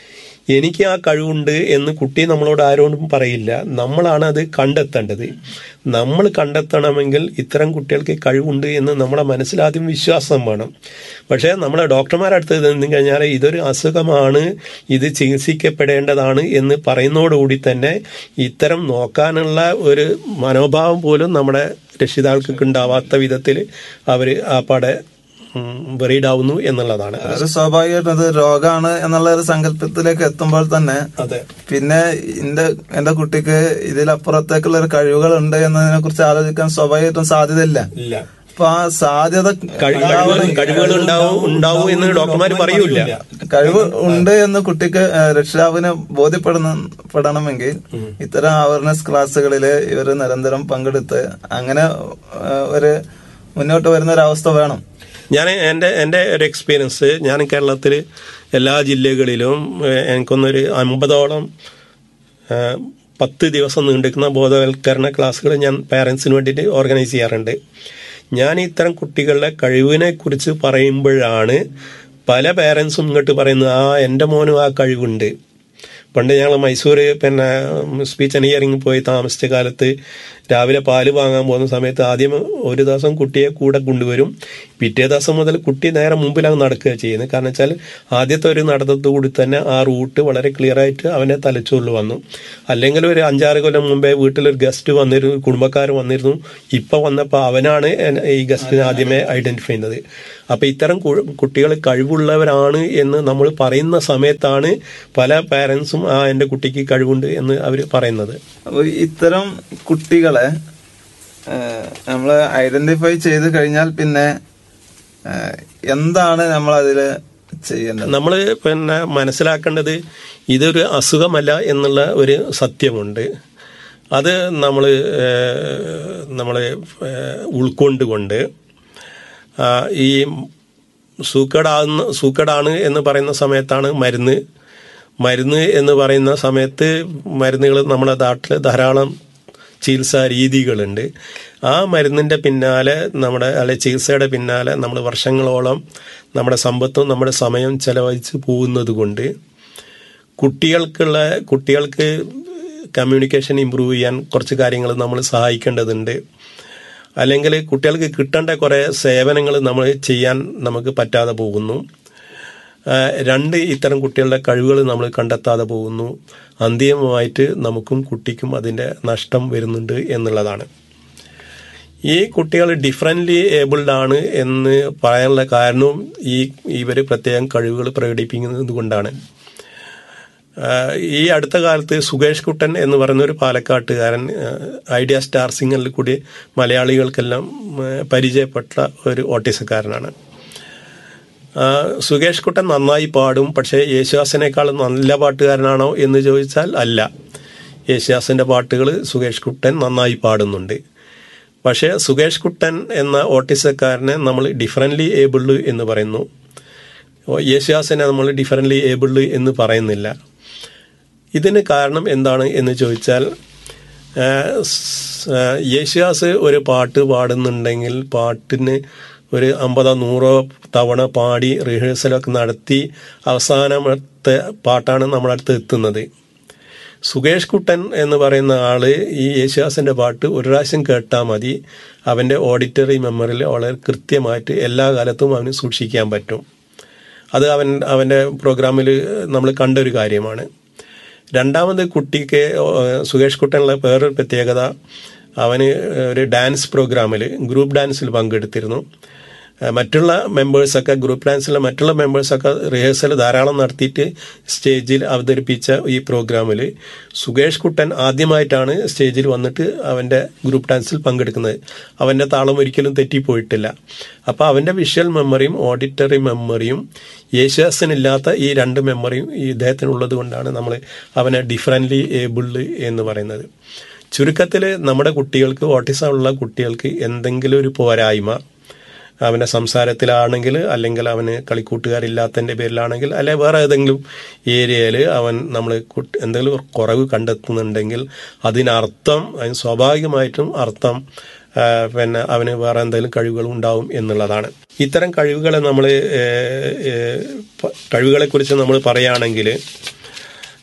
എനിക്ക് ആ കഴിവുണ്ട് എന്ന് കുട്ടി നമ്മളോട് ആരോടും പറയില്ല നമ്മളാണ് അത് കണ്ടെത്തേണ്ടത് നമ്മൾ കണ്ടെത്തണമെങ്കിൽ ഇത്തരം കുട്ടികൾക്ക് കഴിവുണ്ട് എന്ന് നമ്മളെ മനസ്സിലാദ്യം വിശ്വാസം വേണം പക്ഷേ നമ്മളെ ഡോക്ടർമാരടുത്ത് നിന്ന് കഴിഞ്ഞാൽ ഇതൊരു അസുഖമാണ് ഇത് ചികിത്സിക്കപ്പെടേണ്ടതാണ് എന്ന് പറയുന്നതോടുകൂടി തന്നെ ഇത്തരം നോക്കാനുള്ള ഒരു മനോഭാവം പോലും നമ്മുടെ രക്ഷിതാക്കൾക്ക് ഉണ്ടാവാത്ത വിധത്തിൽ അവർ ആ പാടെ വെറീഡാവുന്നു എന്നുള്ളതാണ് അത് സ്വാഭാവികമായിട്ടും അത് രോഗമാണ് എന്നുള്ള ഒരു സങ്കല്പത്തിലേക്ക് എത്തുമ്പോൾ തന്നെ അതെ പിന്നെ എന്റെ എന്റെ കുട്ടിക്ക് ഇതിലപ്പുറത്തേക്കുള്ള ഒരു കഴിവുകളുണ്ട് എന്നതിനെ കുറിച്ച് ആലോചിക്കാൻ സ്വാഭാവികമായിട്ടും സാധ്യതയില്ല ഇല്ല അപ്പൊ ആ സാധ്യത കഴിവുകൾ ഉണ്ടാവും ഉണ്ടാവും എന്ന് ഡോക്ടർമാർ പറയൂല കഴിവ് ഉണ്ട് എന്ന് കുട്ടിക്ക് ആ, രക്ഷിതാവിന് ബോധ്യപ്പെടുന്ന പെടണമെങ്കിൽ ഇത്തരം അവയർനെസ് ക്ലാസ്സുകളിൽ ഇവർ നിരന്തരം പങ്കെടുത്ത് അങ്ങനെ ആ, ഒരു മുന്നോട്ട് വരുന്ന ഒരു അവസ്ഥ വേണം ഞാൻ എൻ്റെ എൻ്റെ ഒരു എക്സ്പീരിയൻസ് ഞാൻ കേരളത്തിൽ എല്ലാ ജില്ലകളിലും ഏഹ്, എനിക്കൊന്നൊരു അമ്പതോളം ഏഹ്, പത്ത് ദിവസം നീണ്ടിരിക്കുന്ന ബോധവൽക്കരണ ക്ലാസ്സുകൾ ഞാൻ പാരൻസിന് വേണ്ടിയിട്ട് ഓർഗനൈസ് ചെയ്യാറുണ്ട് ഞാൻ ഇത്തരം കുട്ടികളുടെ കഴിവിനെ കുറിച്ച് പറയുമ്പോഴാണ് പല പാരൻസും ഇങ്ങോട്ട് പറയുന്നത് ആ എൻ്റെ മോനും ആ കഴിവുണ്ട് പണ്ട് ഞങ്ങൾ മൈസൂർ പിന്നെ സ്പീച്ച് ആൻഡ് ഹിയറിംഗ് പോയി താമസിച്ച കാലത്ത് രാവിലെ പാല് വാങ്ങാൻ പോകുന്ന സമയത്ത് ആദ്യം ഒരു ദിവസം കുട്ടിയെ കൂടെ കൊണ്ടുവരും പിറ്റേ ദിവസം മുതൽ കുട്ടി നേരെ മുമ്പിലാണ് നടക്കുക ചെയ്യുന്നത് കാരണം വെച്ചാൽ ആദ്യത്തെ ഒരു നടത്തത്തോടുകൂടി തന്നെ ആ റൂട്ട് വളരെ ക്ലിയർ ആയിട്ട് അവൻ്റെ തലച്ചോറിൽ വന്നു അല്ലെങ്കിൽ ഒരു അഞ്ചാറ് കൊല്ലം മുമ്പേ വീട്ടിലൊരു ഗസ്റ്റ് വന്നിരുന്നു കുടുംബക്കാർ വന്നിരുന്നു ഇപ്പം വന്നപ്പോൾ അവനാണ് എന്നെ ഈ ഗസ്റ്റിനെ ആദ്യമേ ഐഡന്റിഫൈ ചെയ്യുന്നത് അപ്പോൾ ഇത്തരം കുട്ടികൾ കഴിവുള്ളവരാണ് എന്ന് നമ്മൾ പറയുന്ന സമയത്താണ് പല പാരൻസും ആ എൻ്റെ കുട്ടിക്ക് കഴിവുണ്ട് എന്ന് അവർ പറയുന്നത് അപ്പൊ ഇത്തരം കുട്ടികളെ നമ്മൾ ഐഡന്റിഫൈ ചെയ്ത് കഴിഞ്ഞാൽ പിന്നെ ആ, എന്താണ് നമ്മൾ അതില് ചെയ്യേണ്ടത് നമ്മൾ പിന്നെ മനസ്സിലാക്കേണ്ടത് ഇതൊരു അസുഖമല്ല എന്നുള്ള ഒരു സത്യമുണ്ട് അത് നമ്മൾ നമ്മൾ ഉൾക്കൊണ്ടുകൊണ്ട് ആ, ഈ സൂക്കേടാകുന്ന സൂക്കേടാണ് എന്ന് പറയുന്ന സമയത്താണ് മരുന്ന് മരുന്ന് എന്ന് പറയുന്ന സമയത്ത് മരുന്നുകൾ നമ്മുടെ നാട്ടിൽ ധാരാളം ചികിത്സാ രീതികളുണ്ട് ആ മരുന്നിൻ്റെ പിന്നാലെ നമ്മുടെ അല്ലെ ചികിത്സയുടെ പിന്നാലെ നമ്മൾ വർഷങ്ങളോളം നമ്മുടെ സമ്പത്തും നമ്മുടെ സമയം ചെലവഴിച്ച് പോകുന്നത് കൊണ്ട് കുട്ടികൾക്കുള്ള കുട്ടികൾക്ക് കമ്മ്യൂണിക്കേഷൻ ഇമ്പ്രൂവ് ചെയ്യാൻ കുറച്ച് കാര്യങ്ങൾ നമ്മൾ സഹായിക്കേണ്ടതുണ്ട് അല്ലെങ്കിൽ കുട്ടികൾക്ക് കിട്ടേണ്ട കുറേ സേവനങ്ങൾ നമ്മൾ ചെയ്യാൻ നമുക്ക് പറ്റാതെ പോകുന്നു ആ, രണ്ട് ഇത്തരം കുട്ടികളുടെ കഴിവുകൾ നമ്മൾ കണ്ടെത്താതെ പോകുന്നു അന്തിമമായിട്ട് നമുക്കും കുട്ടിക്കും അതിൻ്റെ നഷ്ടം വരുന്നുണ്ട് എന്നുള്ളതാണ് ഈ കുട്ടികൾ ഡിഫറൻ്റ്ലി ഏബിൾഡ് ആണ് എന്ന് പറയാനുള്ള കാരണവും ഈ ഇവർ പ്രത്യേകം കഴിവുകൾ പ്രകടിപ്പിക്കുന്നത് കൊണ്ടാണ് ആഹ് ഈ അടുത്ത കാലത്ത് സുകേഷ് കുട്ടൻ എന്ന് പറയുന്ന ഒരു പാലക്കാട്ടുകാരൻ ആഹ് ഐഡിയ സ്റ്റാർ സിംഗറിൽ കൂടി മലയാളികൾക്കെല്ലാം ആഹ് പരിചയപ്പെട്ട ഒരു ഓട്ടിസക്കാരനാണ് ആഹ് സുകേഷ് കുട്ടൻ നന്നായി പാടും പക്ഷേ യേശുദാസിനേക്കാൾ നല്ല പാട്ടുകാരനാണോ എന്ന് ചോദിച്ചാൽ അല്ല യേശുദാസിന്റെ പാട്ടുകൾ സുകേഷ് കുട്ടൻ നന്നായി പാടുന്നുണ്ട് പക്ഷേ സുകേഷ് കുട്ടൻ എന്ന ഓട്ടിസക്കാരനെ നമ്മൾ ഡിഫറൻ്റ്ലി ഏബിൾഡ് എന്ന് പറയുന്നു യേശുദാസിനെ നമ്മൾ ഡിഫറൻ്റ്ലി ഏബിൾഡ് എന്ന് പറയുന്നില്ല ഇതിന് കാരണം എന്താണ് എന്ന് ചോദിച്ചാൽ ആ, സ്- ആ, യേശുദാസ് ഒരു പാട്ട് പാടുന്നുണ്ടെങ്കിൽ പാട്ടിന് ഒരു അമ്പതോ നൂറോ തവണ പാടി റിഹേഴ്സലൊക്കെ നടത്തി അവസാനത്തെ പാട്ടാണ് നമ്മളടുത്ത് എത്തുന്നത് സുകേഷ് കുട്ടൻ എന്ന് പറയുന്ന ആള് ഈ യേശുദാസിന്റെ പാട്ട് ഒരു പ്രാവശ്യം കേട്ടാൽ മതി അവന്റെ ഓഡിറ്ററി മെമ്മറിയിൽ വളരെ കൃത്യമായിട്ട് എല്ലാ കാലത്തും അവന് സൂക്ഷിക്കാൻ പറ്റും അത് അവൻ അവന്റെ പ്രോഗ്രാമിൽ നമ്മൾ കണ്ട ഒരു കാര്യമാണ് രണ്ടാമത് കുട്ടിക്ക് ഏഹ്, സുകേഷ് കുട്ടനുള്ള വേറൊരു പ്രത്യേകത അവന് ഒരു ഡാൻസ് പ്രോഗ്രാമിൽ ഗ്രൂപ്പ് ഡാൻസിൽ പങ്കെടുത്തിരുന്നു ഏഹ്, മറ്റുള്ള മെമ്പേഴ്സൊക്കെ ഗ്രൂപ്പ് ഡാൻസിലെ മറ്റുള്ള മെമ്പേഴ്സൊക്കെ റിഹേഴ്സൽ ധാരാളം നടത്തിയിട്ട് സ്റ്റേജിൽ അവതരിപ്പിച്ച ഈ പ്രോഗ്രാമിൽ സുകേഷ് കുട്ടൻ ആദ്യമായിട്ടാണ് സ്റ്റേജിൽ വന്നിട്ട് അവൻ്റെ ഗ്രൂപ്പ് ഡാൻസിൽ പങ്കെടുക്കുന്നത് അവൻ്റെ താളം ഒരിക്കലും തെറ്റിപ്പോയിട്ടില്ല അപ്പോൾ അവൻ്റെ വിഷ്വൽ മെമ്മറിയും ഓഡിറ്ററി മെമ്മറിയും യേശുദാസിനില്ലാത്ത ഈ രണ്ട് മെമ്മറിയും ഈ ഇദ്ദേഹത്തിനുള്ളത് കൊണ്ടാണ് നമ്മൾ അവനെ ഡിഫറൻ്റ്ലി ഏബിൾഡ് എന്ന് പറയുന്നത് ചുരുക്കത്തിൽ നമ്മുടെ കുട്ടികൾക്ക് ഓട്ടിസം ഉള്ള കുട്ടികൾക്ക് എന്തെങ്കിലും ഒരു പോരായ്മ അവൻ്റെ സംസാരത്തിലാണെങ്കിൽ അല്ലെങ്കിൽ അവന് കളിക്കൂട്ടുകാരില്ലാത്തതിൻ്റെ പേരിലാണെങ്കിൽ അല്ലെ വേറെ ഏതെങ്കിലും ഏരിയയിൽ അവൻ നമ്മൾ എന്തെങ്കിലും കുറവ് കണ്ടെത്തുന്നുണ്ടെങ്കിൽ അതിനർത്ഥം അതിന് സ്വാഭാവികമായിട്ടും അർത്ഥം ആ, പിന്നെ അവന് വേറെ എന്തെങ്കിലും കഴിവുകൾ ഉണ്ടാവും എന്നുള്ളതാണ് ഇത്തരം കഴിവുകളെ നമ്മൾ കഴിവുകളെ കുറിച്ച് നമ്മൾ പറയുകയാണെങ്കിൽ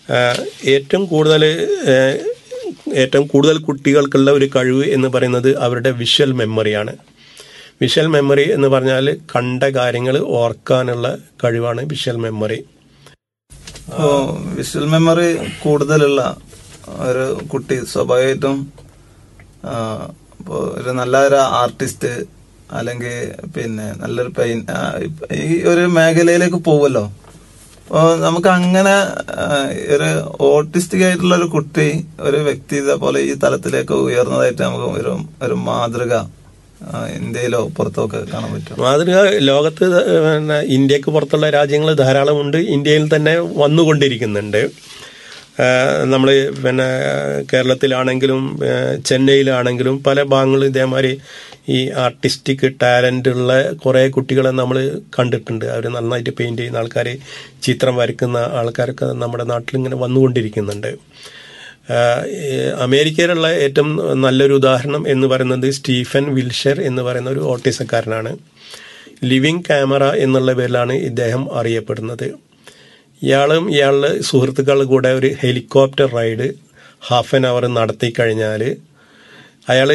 ആഹ് ഏറ്റവും കൂടുതൽ ആഹ് ഏറ്റവും കൂടുതൽ കുട്ടികൾക്കുള്ള ഒരു കഴിവ് എന്ന് പറയുന്നത് അവരുടെ വിഷ്വൽ മെമ്മറിയാണ് വിഷ്വൽ മെമ്മറി എന്ന് പറഞ്ഞാൽ കണ്ട കാര്യങ്ങൾ ഓർക്കാനുള്ള കഴിവാണ് വിഷ്വൽ മെമ്മറി ഇപ്പോ വിഷ്വൽ മെമ്മറി കൂടുതലുള്ള ഒരു കുട്ടി സ്വാഭാവികമായിട്ടും ആ, ഇപ്പോ ഒരു നല്ല ഒരു ആർട്ടിസ്റ്റ് അല്ലെങ്കിൽ പിന്നെ നല്ലൊരു പെയിൻ ആ, ഇപ്പ- ഈ ഒരു മേഖലയിലേക്ക് പോവല്ലോ അപ്പോ നമുക്ക് അങ്ങനെ ആ, ഒരു ഓട്ടിസ്റ്റിക് ആയിട്ടുള്ള ഒരു കുട്ടി ഒരു വ്യക്തി ഇതേപോലെ ഈ തലത്തിലേക്ക് ഉയർന്നതായിട്ട് നമുക്ക് ഒരു ഒരു മാതൃക ആ, ഇന്ത്യയിലോ പുറത്തോ ഒക്കെ കാണാൻ പറ്റും മാതൃക ലോകത്ത് പിന്നെ ഇന്ത്യക്ക് പുറത്തുള്ള രാജ്യങ്ങൾ ധാരാളമുണ്ട് ഇന്ത്യയിൽ തന്നെ വന്നുകൊണ്ടിരിക്കുന്നുണ്ട് നമ്മൾ പിന്നെ കേരളത്തിലാണെങ്കിലും ആ, ചെന്നൈയിലാണെങ്കിലും പല ഭാഗങ്ങളും ഇതേമാതിരി ഈ ആർട്ടിസ്റ്റിക് ടാലൻ്റ് ഉള്ള കുറേ കുട്ടികളെ നമ്മൾ കണ്ടിട്ടുണ്ട് അവർ നന്നായിട്ട് പെയിൻറ് ചെയ്യുന്ന ആൾക്കാർ ചിത്രം വരയ്ക്കുന്ന ആൾക്കാരൊക്കെ നമ്മുടെ നാട്ടിൽ ഇങ്ങനെ വന്നുകൊണ്ടിരിക്കുന്നുണ്ട് ആഹ് ഈ അമേരിക്കയിലുള്ള ഏറ്റവും നല്ലൊരു ഉദാഹരണം എന്ന് പറയുന്നത് സ്റ്റീഫൻ വിൽഷർ എന്ന് പറയുന്ന ഒരു ഓട്ടിസക്കാരനാണ് ലിവിങ് ക്യാമറ എന്നുള്ള പേരിലാണ് ഇദ്ദേഹം അറിയപ്പെടുന്നത് ഇയാളും ഇയാളുടെ സുഹൃത്തുക്കൾ കൂടെ ഒരു helicopter ride half an hour നടത്തി കഴിഞ്ഞാൽ അയാൾ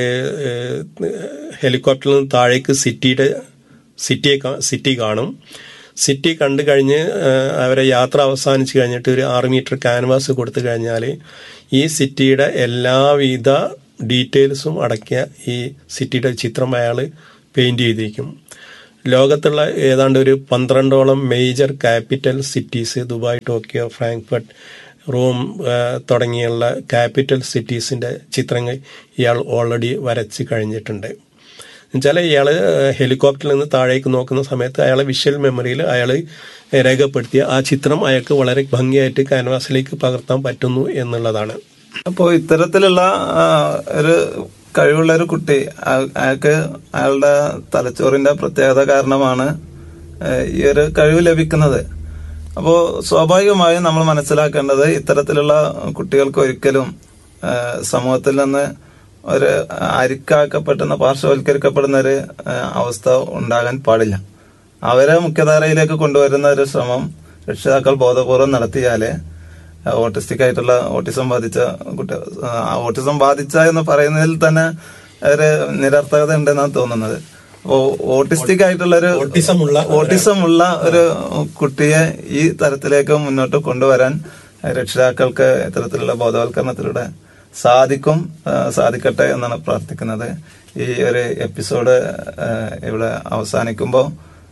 ഹെലികോപ്റ്ററിൽ നിന്ന് താഴേക്ക് സിറ്റിയുടെ സിറ്റിയെ കാ- സിറ്റി കാണും സിറ്റി കണ്ടു കഴിഞ്ഞ് ആ, അവരെ യാത്ര അവസാനിച്ച് കഴിഞ്ഞിട്ട് ഒരു ആറ് മീറ്റർ ക്യാൻവാസ് കൊടുത്തു കഴിഞ്ഞാൽ ഈ സിറ്റിയുടെ എല്ലാവിധ ഡീറ്റെയിൽസും അടക്കിയ ഈ സിറ്റിയുടെ ചിത്രം അയാൾ പെയിന്റ് ചെയ്തിരിക്കും ലോകത്തുള്ള ഏതാണ്ട് ഒരു പന്ത്രണ്ടോളം major capital cities Dubai Tokyo Frankfurt Rome ആ, തുടങ്ങിയുള്ള ക്യാപിറ്റൽ സിറ്റീസിന്റെ ചിത്രങ്ങൾ ഇയാൾ ഓൾറെഡി വരച്ച് കഴിഞ്ഞിട്ടുണ്ട് എന്നുവെച്ചാൽ ഇയാൾ ഹെലികോപ്റ്ററിൽ നിന്ന് താഴേക്ക് നോക്കുന്ന സമയത്ത് അയാളെ വിഷ്വൽ മെമ്മറിയിൽ അയാൾ രേഖപ്പെടുത്തിയ ആ ചിത്രം അയാൾക്ക് വളരെ ഭംഗിയായിട്ട് ക്യാൻവാസിലേക്ക് പകർത്താൻ പറ്റുന്നു എന്നുള്ളതാണ് അപ്പോ ഇത്തരത്തിലുള്ള ആ, ഒരു കഴിവുള്ള ഒരു കുട്ടി അയ- അയാൾക്ക് അയാളുടെ തലച്ചോറിന്റെ പ്രത്യേകത കാരണമാണ് ഏ, ഈ ഒരു കഴിവ് ലഭിക്കുന്നത് അപ്പോ സ്വാഭാവികമായും നമ്മൾ മനസ്സിലാക്കേണ്ടത് ഇത്തരത്തിലുള്ള കുട്ടികൾക്ക് ഒരിക്കലും ഏ, സമൂഹത്തിൽ നിന്ന് ഒരു അരിക്കാക്കപ്പെടുന്ന പാർശ്വവൽക്കരിക്കപ്പെടുന്ന ഒരു ഏ, അവസ്ഥ ഉണ്ടാകാൻ പാടില്ല അവരെ മുഖ്യധാരയിലേക്ക് കൊണ്ടുവരുന്ന ഒരു ശ്രമം രക്ഷിതാക്കൾ ബോധപൂർവം നടത്തിയാലേ ഓട്ടിസ്റ്റിക് ആയിട്ടുള്ള ഓട്ടിസം ബാധിച്ച കുട്ടി ആ, ഓട്ടിസം ബാധിച്ച എന്ന് പറയുന്നതിൽ തന്നെ ഒരു നിരർത്ഥകത ഉണ്ടെന്നാണ് തോന്നുന്നത് അപ്പോ ഓട്ടിസ്റ്റിക് ആയിട്ടുള്ള ഒരു ഓട്ടിസമുള്ള ഓട്ടിസം ഉള്ള ഒരു കുട്ടിയെ ഈ തരത്തിലേക്ക് മുന്നോട്ട് കൊണ്ടുവരാൻ രക്ഷിതാക്കൾക്ക് ഇത്തരത്തിലുള്ള ബോധവൽക്കരണത്തിലൂടെ സാധിക്കും ആ, സാധിക്കട്ടെ എന്നാണ് പ്രാർത്ഥിക്കുന്നത് ഈ ഒരു എപ്പിസോഡ് ആ, ഇവിടെ അവസാനിക്കുമ്പോൾ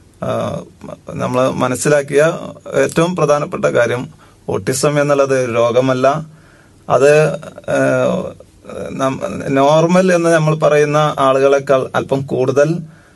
നമ്മൾ മനസ്സിലാക്കിയ ഏറ്റവും പ്രധാനപ്പെട്ട കാര്യം ഓട്ടിസം എന്നുള്ളത് ഒരു രോഗമല്ല അത് ഏഹ്, നം- നോർമൽ എന്ന് നമ്മൾ പറയുന്ന ആളുകളെക്കാൾ അല്പം കൂടുതൽ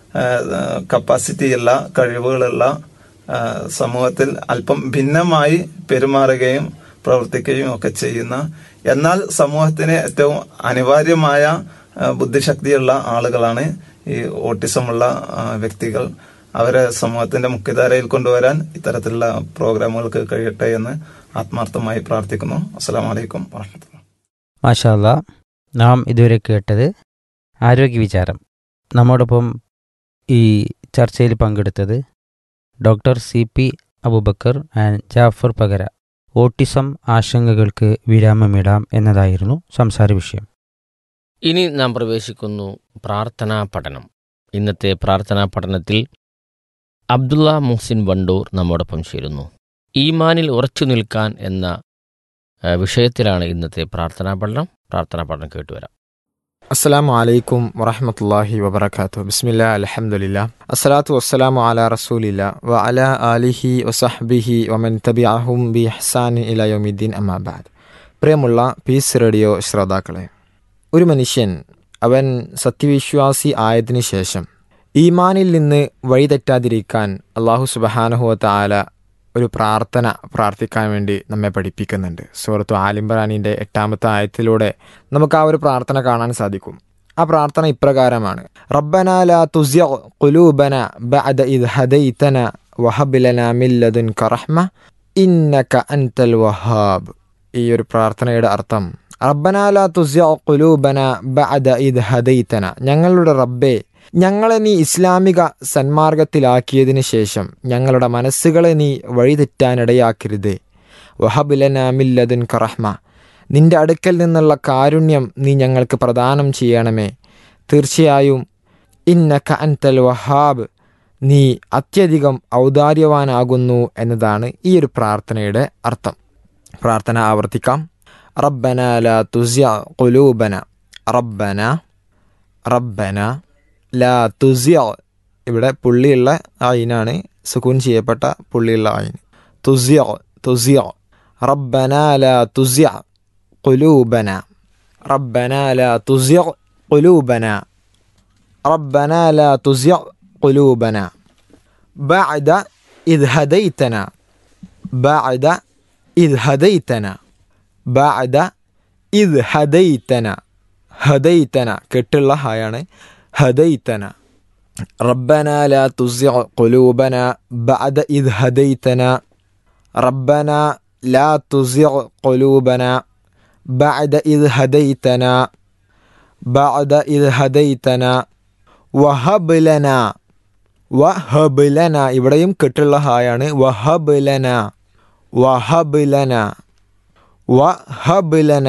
കപ്പാസിറ്റി ഉള്ള കഴിവുകളുള്ള ഏഹ്, സമൂഹത്തിൽ അല്പം ഭിന്നമായി പെരുമാറുകയും പ്രവർത്തിക്കുകയും ഒക്കെ ചെയ്യുന്ന എന്നാൽ സമൂഹത്തിന് ഏറ്റവും അനിവാര്യമായ ഏഹ്, ബുദ്ധിശക്തിയുള്ള ആളുകളാണ് ഈ ഓട്ടിസമുള്ള ആ, വ്യക്തികൾ അവരെ സമൂഹത്തിന്റെ മുഖ്യധാരയിൽ കൊണ്ടുവരാൻ ഇത്തരത്തിലുള്ള പ്രോഗ്രാമുകൾക്ക് കഴിയട്ടെ എന്ന് ആത്മാർത്ഥമായി പ്രാർത്ഥിക്കുന്നു അസ്സാം വലൈക്കും വാഹമത്തുള്ള മാഷാല്ല നാം ഇതുവരെ കേട്ടത് ആരോഗ്യ വിചാരം നമ്മോടൊപ്പം ഈ ചർച്ചയിൽ പങ്കെടുത്തത് doctor C P Abubakar and Jafar പകര ഓട്ടിസം ആശങ്കകൾക്ക് വിരാമമിടാം എന്നതായിരുന്നു സംസാര വിഷയം ഇനി നാം പ്രവേശിക്കുന്നു പ്രാർത്ഥനാ പഠനം ഇന്നത്തെ പ്രാർത്ഥനാ പഠനത്തിൽ അബ്ദുള്ള മുഹ്സിൻ വണ്ടൂർ നമ്മോടൊപ്പം ചേരുന്നു ഈമാനിൽ ഉറച്ചു നിൽക്കാൻ എന്ന ആ, വിഷയത്തിലാണ് ഇന്നത്തെ പ്രാർത്ഥനാ പഠനം പ്രാർത്ഥനാ പഠനം കേട്ടുവരാം അസ്സലാമു അലൈക്കും വറഹമത്തല്ലാഹി വബർക്കാത്തു ബിസ്മില്ല അലഹമുല്ല അസ്സലാത്തു വസ്സലാമു അല റസൂലില്ല വ അല ആലിഹി വസഹ്ബിഹി വമൻ തബിഅഹും ബി ഹസാനി ഇലയോമിദ്ദീൻ അമ്മാബാദ് പ്രിയമുള്ള പീസ് റേഡിയോ ശ്രോതാക്കളെ ഒരു മനുഷ്യൻ അവൻ സത്യവിശ്വാസി ആയതിനു ശേഷം ഈമാനിൽ നിന്ന് വഴിതെറ്റാതിരിക്കാൻ അള്ളാഹു സുബഹാനഹുവത്ത ആല ഒരു പ്രാർത്ഥന പ്രാർത്ഥിക്കാൻ വേണ്ടി നമ്മെ പഠിപ്പിക്കുന്നുണ്ട് സൂറത്തു ആലിംബറാനിൻ്റെ എട്ടാമത്തെ ആയത്തിലൂടെ നമുക്ക് ആ ഒരു പ്രാർത്ഥന കാണാൻ സാധിക്കും ആ പ്രാർത്ഥന ഇപ്രകാരമാണ് റബ്ബന ലാ തുസ്യ ഖുലൂബന ബഅദ ഇദ് ഹദൈതന വഹബ് ലനാ മിൻ ലദുൻക റഹ്മ ഇന്നക അൻതൽ വഹാബ് ഈ ഒരു പ്രാർത്ഥനയുടെ അർത്ഥം റബ്ബന ലാ തുസ്യ ഖുലൂബന ബഅദ ഇദ് ഹദൈതന ഞങ്ങളുടെ റബ്ബേ ഞങ്ങളെ നീ ഇസ്ലാമിക സന്മാർഗത്തിലാക്കിയതിന് ശേഷം ഞങ്ങളുടെ മനസ്സുകളെ നീ വഴിതെറ്റാനിടയാക്കരുതേ വഹബുലന മില്ലതുൻ കറഹ്മ നിന്റെ അടുക്കൽ നിന്നുള്ള കാരുണ്യം നീ ഞങ്ങൾക്ക് പ്രദാനം ചെയ്യണമേ തീർച്ചയായും ഇന്നക അൻതൽ വഹാബ് നീ അത്യധികം ഔദാര്യവാനാകുന്നു എന്നതാണ് ഈ ഒരു പ്രാർത്ഥനയുടെ അർത്ഥം പ്രാർത്ഥന ആവർത്തിക്കാം റബ്ബന ലാ തുസ്യ ഖുലൂബന റബ്ബന റബ്ബന ലാ തുസ്യ ഇവിടെ പുള്ളിയുള്ള ആയിനാണ് സുക്കൂൻ ചെയ്യപ്പെട്ട പുള്ളിയുള്ള ആയിൻ തുസ്യ തുസ്യ റബ്ബന ലാ തുസ്യ ഖുലൂബന റബ്ബന ലാ തുസ്യ ഖുലൂബന റബ്ബന ലാ തുസ്യ ഖുലൂബന بعد إذ هديتنا بعد إذ هديتنا بعد إذ هديتنا هديتنا കെട്ടുള്ള ഹായാണ് هديتنا ربنا لا تزغ قلوبنا بعد إذ هديتنا ربنا لا تزغ قلوبنا بعد إذ هديتنا بعد إذ هديتنا وهب لنا വഹബ് ലന ഇവിടെയും കെട്ടുള്ള ഹായാണ് വഹബ് ലന വഹബ് ലന വഹബ് ലന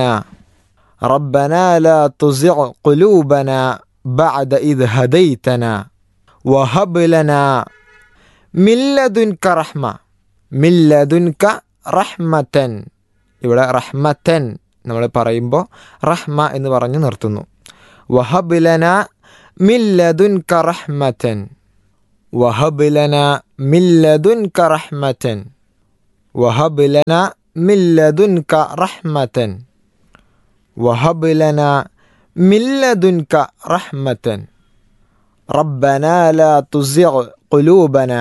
ربنا لا تزغ قلوبنا بعد إذ هديتنا وهب لنا من لدنك رحمة من لدنك رحمة ഇവിടെ റഹ്മത്തൻ നമ്മൾ പറയുമ്പോൾ റഹ്മ എന്ന് പറഞ്ഞ് നിർത്തുന്നു വഹബ് ലന മില്ലദുൻക റഹ്മത്തൻ وهب لنا من لدنك رحمة وهب لنا من لدنك رحمة وهب لنا من لدنك رحمة ربنا لا تزغ قلوبنا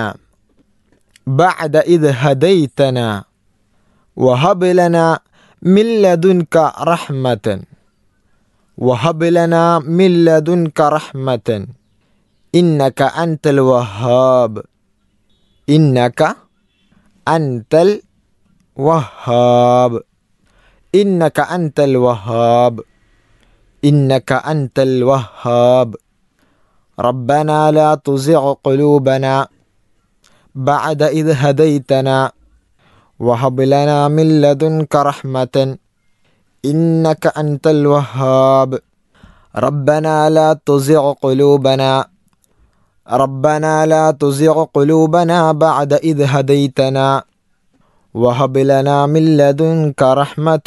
بعد إذ هديتنا وهب لنا من لدنك رحمة وهب لنا من لدنك رحمة إنك أنت الوهاب إنك أنت الوهاب إنك أنت الوهاب إنك أنت الوهاب ربنا لا تزغ قلوبنا بعد إذ هديتنا وهب لنا من لدنك رحمة إنك أنت الوهاب ربنا لا تزغ قلوبنا ربنا لا تزغ قلوبنا بعد إذ هديتنا وهب لنا من لدنك رحمة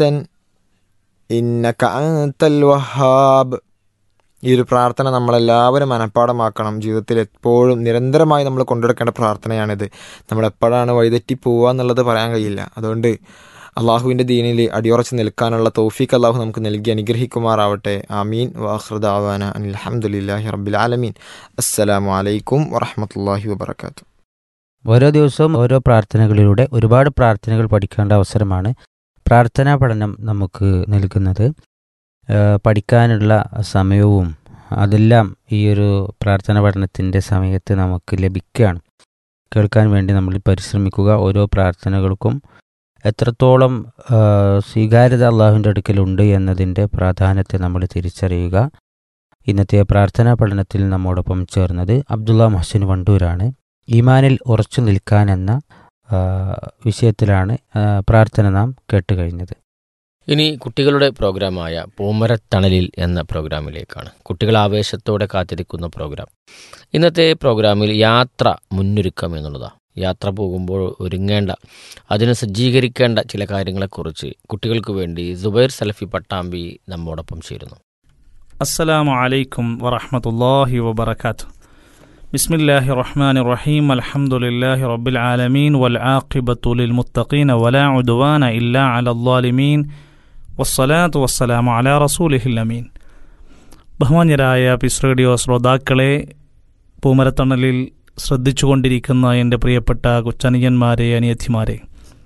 إنك أنت الوهاب ഈ ഒരു പ്രാർത്ഥന നമ്മളെല്ലാവരും മനഃപ്പാടമാക്കണം ജീവിതത്തിൽ എപ്പോഴും നിരന്തരമായി നമ്മൾ കൊണ്ടുനടക്കേണ്ട പ്രാർത്ഥനയാണിത് നമ്മൾ എപ്പോഴാണ് വഴിതെറ്റി പോവുക എന്നുള്ളത് പറയാൻ കഴിയില്ല അതുകൊണ്ട് അള്ളാഹുവിൻ്റെ ദീനിൽ അടിയുറച്ച് നിൽക്കാനുള്ള തൗഫീഖ് അള്ളാഹു നമുക്ക് നൽകി അനുഗ്രഹിക്കുമാറാവട്ടെ ആമീൻ വാഹൃദാവാന അലഹമുല്ലാഹി റബ്ബിൽ ആലമീൻ അസ്സലാമു അലൈക്കും വറഹമത്തല്ലാഹി വബർക്കാത്തു ഓരോ ദിവസവും ഓരോ പ്രാർത്ഥനകളിലൂടെ ഒരുപാട് പ്രാർത്ഥനകൾ പഠിക്കേണ്ട അവസരമാണ് പ്രാർത്ഥനാ പഠനം നമുക്ക് നൽകുന്നത് ഏഹ് പഠിക്കാനുള്ള സമയവും അതെല്ലാം ഈ ഒരു പ്രാർത്ഥനാ പഠനത്തിൻ്റെ സമയത്ത് നമുക്ക് ലഭിക്കുകയാണ് കേൾക്കാൻ വേണ്ടി നമ്മൾ പരിശ്രമിക്കുക ഓരോ പ്രാർത്ഥനകൾക്കും എത്രത്തോളം ആ, സ്വീകാര്യത അള്ളാഹുവിൻ്റെ അടുക്കലുണ്ട് എന്നതിൻ്റെ പ്രാധാന്യത്തെ നമ്മൾ തിരിച്ചറിയുക ഇന്നത്തെ പ്രാർത്ഥനാ പഠനത്തിൽ നമ്മോടൊപ്പം ചേർന്നത് അബ്ദുള്ള മഹസിൻ വണ്ടൂരാണ് ഈമാനിൽ ഉറച്ചു നിൽക്കാൻ എന്ന ആ, വിഷയത്തിലാണ് ആ, പ്രാർത്ഥന നാം കേട്ടുകഴിഞ്ഞത് ഇനി കുട്ടികളുടെ പ്രോഗ്രാമായ പൂമരത്തണലിൽ എന്ന പ്രോഗ്രാമിലേക്കാണ് കുട്ടികൾ ആവേശത്തോടെ കാത്തിരിക്കുന്ന പ്രോഗ്രാം ഇന്നത്തെ പ്രോഗ്രാമിൽ യാത്ര മുന്നൊരുക്കം എന്നുള്ളതാണ് യാത്ര പോകുമ്പോൾ ഒരുങ്ങേണ്ട അതിന് സജ്ജീകരിക്കേണ്ട ചില കാര്യങ്ങളെക്കുറിച്ച് കുട്ടികൾക്ക് വേണ്ടി സുബൈർ സലഫി പട്ടാമ്പി നമ്മോടൊപ്പം ചേരുന്നു السلام عليكم ورحمة الله وبركاته بسم الله الرحمن الرحيم الحمد لله رب العالمين والعاقبة للمتقين ولا عدوان إلا على الظالمين والصلاة والسلام على رسوله الأمين ബഹുമാന്യരായ പിസ് റേഡിയോ ശ്രോതാക്കളെ പൂമരത്തണലിൽ ശ്രദ്ധിച്ചുകൊണ്ടിരിക്കുന്ന എൻ്റെ പ്രിയപ്പെട്ട കൊച്ചനിയന്മാരെ അനിയത്തിമാരെ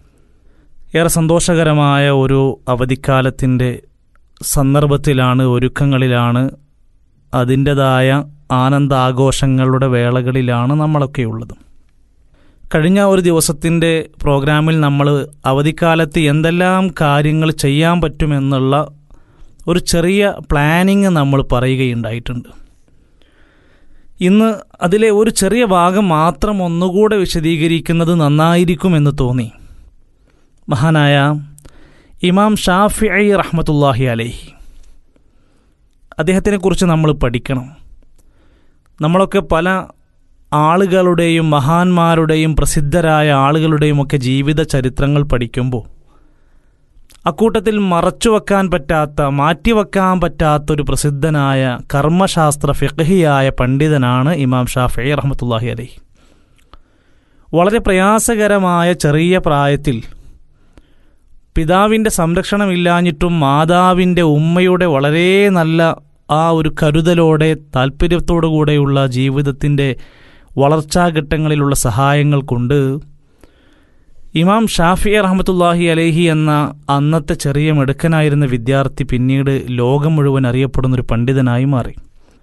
ഏറെ സന്തോഷകരമായ ഒരു അവധിക്കാലത്തിൻ്റെ സന്ദർഭത്തിലാണ് ഒരുക്കങ്ങളിലാണ് അതിൻ്റെതായ ആനന്ദാഘോഷങ്ങളുടെ വേളകളിലാണ് നമ്മളൊക്കെ ഉള്ളത് കഴിഞ്ഞ ഒരു ദിവസത്തിൻ്റെ പ്രോഗ്രാമിൽ നമ്മൾ അവധിക്കാലത്ത് എന്തെല്ലാം കാര്യങ്ങൾ ചെയ്യാൻ പറ്റുമെന്നുള്ള ഒരു ചെറിയ പ്ലാനിങ് നമ്മൾ പറയുകയുണ്ടായിട്ടുണ്ട് ഇന്ന് അതിലെ ഒരു ചെറിയ ഭാഗം മാത്രം ഒന്നുകൂടെ വിശദീകരിക്കുന്നത് നന്നായിരിക്കുമെന്ന് തോന്നി മഹാനായ ഇമാം ഷാഫി റഹ്മത്തുല്ലാഹി അലൈഹി അദ്ദേഹത്തിനെക്കുറിച്ച് നമ്മൾ പഠിക്കണം നമ്മളൊക്കെ പല ആളുകളുടെയും മഹാന്മാരുടെയും പ്രസിദ്ധരായ ആളുകളുടെയും ഒക്കെ ജീവിത ചരിത്രങ്ങൾ പഠിക്കുമ്പോൾ അക്കൂട്ടത്തിൽ മറച്ചുവെക്കാൻ പറ്റാത്ത മാറ്റിവെക്കാൻ പറ്റാത്ത ഒരു പ്രസിദ്ധനായ കർമ്മശാസ്ത്ര ഫിഖഹിയായ പണ്ഡിതനാണ് ഇമാം ഷാഫി റഹ്മത്തുല്ലാഹി അലൈഹി വളരെ പ്രയാസകരമായ ചെറിയ പ്രായത്തിൽ പിതാവിൻ്റെ സംരക്ഷണമില്ലാഞ്ഞിട്ടും മാതാവിൻ്റെ ഉമ്മയുടെ വളരെ നല്ല ആ ഒരു കരുതലോടെ താല്പര്യത്തോടു കൂടെയുള്ള ജീവിതത്തിൻ്റെ വളർച്ചാഘട്ടങ്ങളിലുള്ള സഹായങ്ങൾ കൊണ്ട് ഇമാം ഷാഫി റഹമത്തുല്ലാഹി അലേഹി എന്ന അന്നത്തെ ചെറിയ മിടുക്കനായിരുന്ന വിദ്യാർത്ഥി പിന്നീട് ലോകം മുഴുവൻ അറിയപ്പെടുന്ന ഒരു പണ്ഡിതനായി മാറി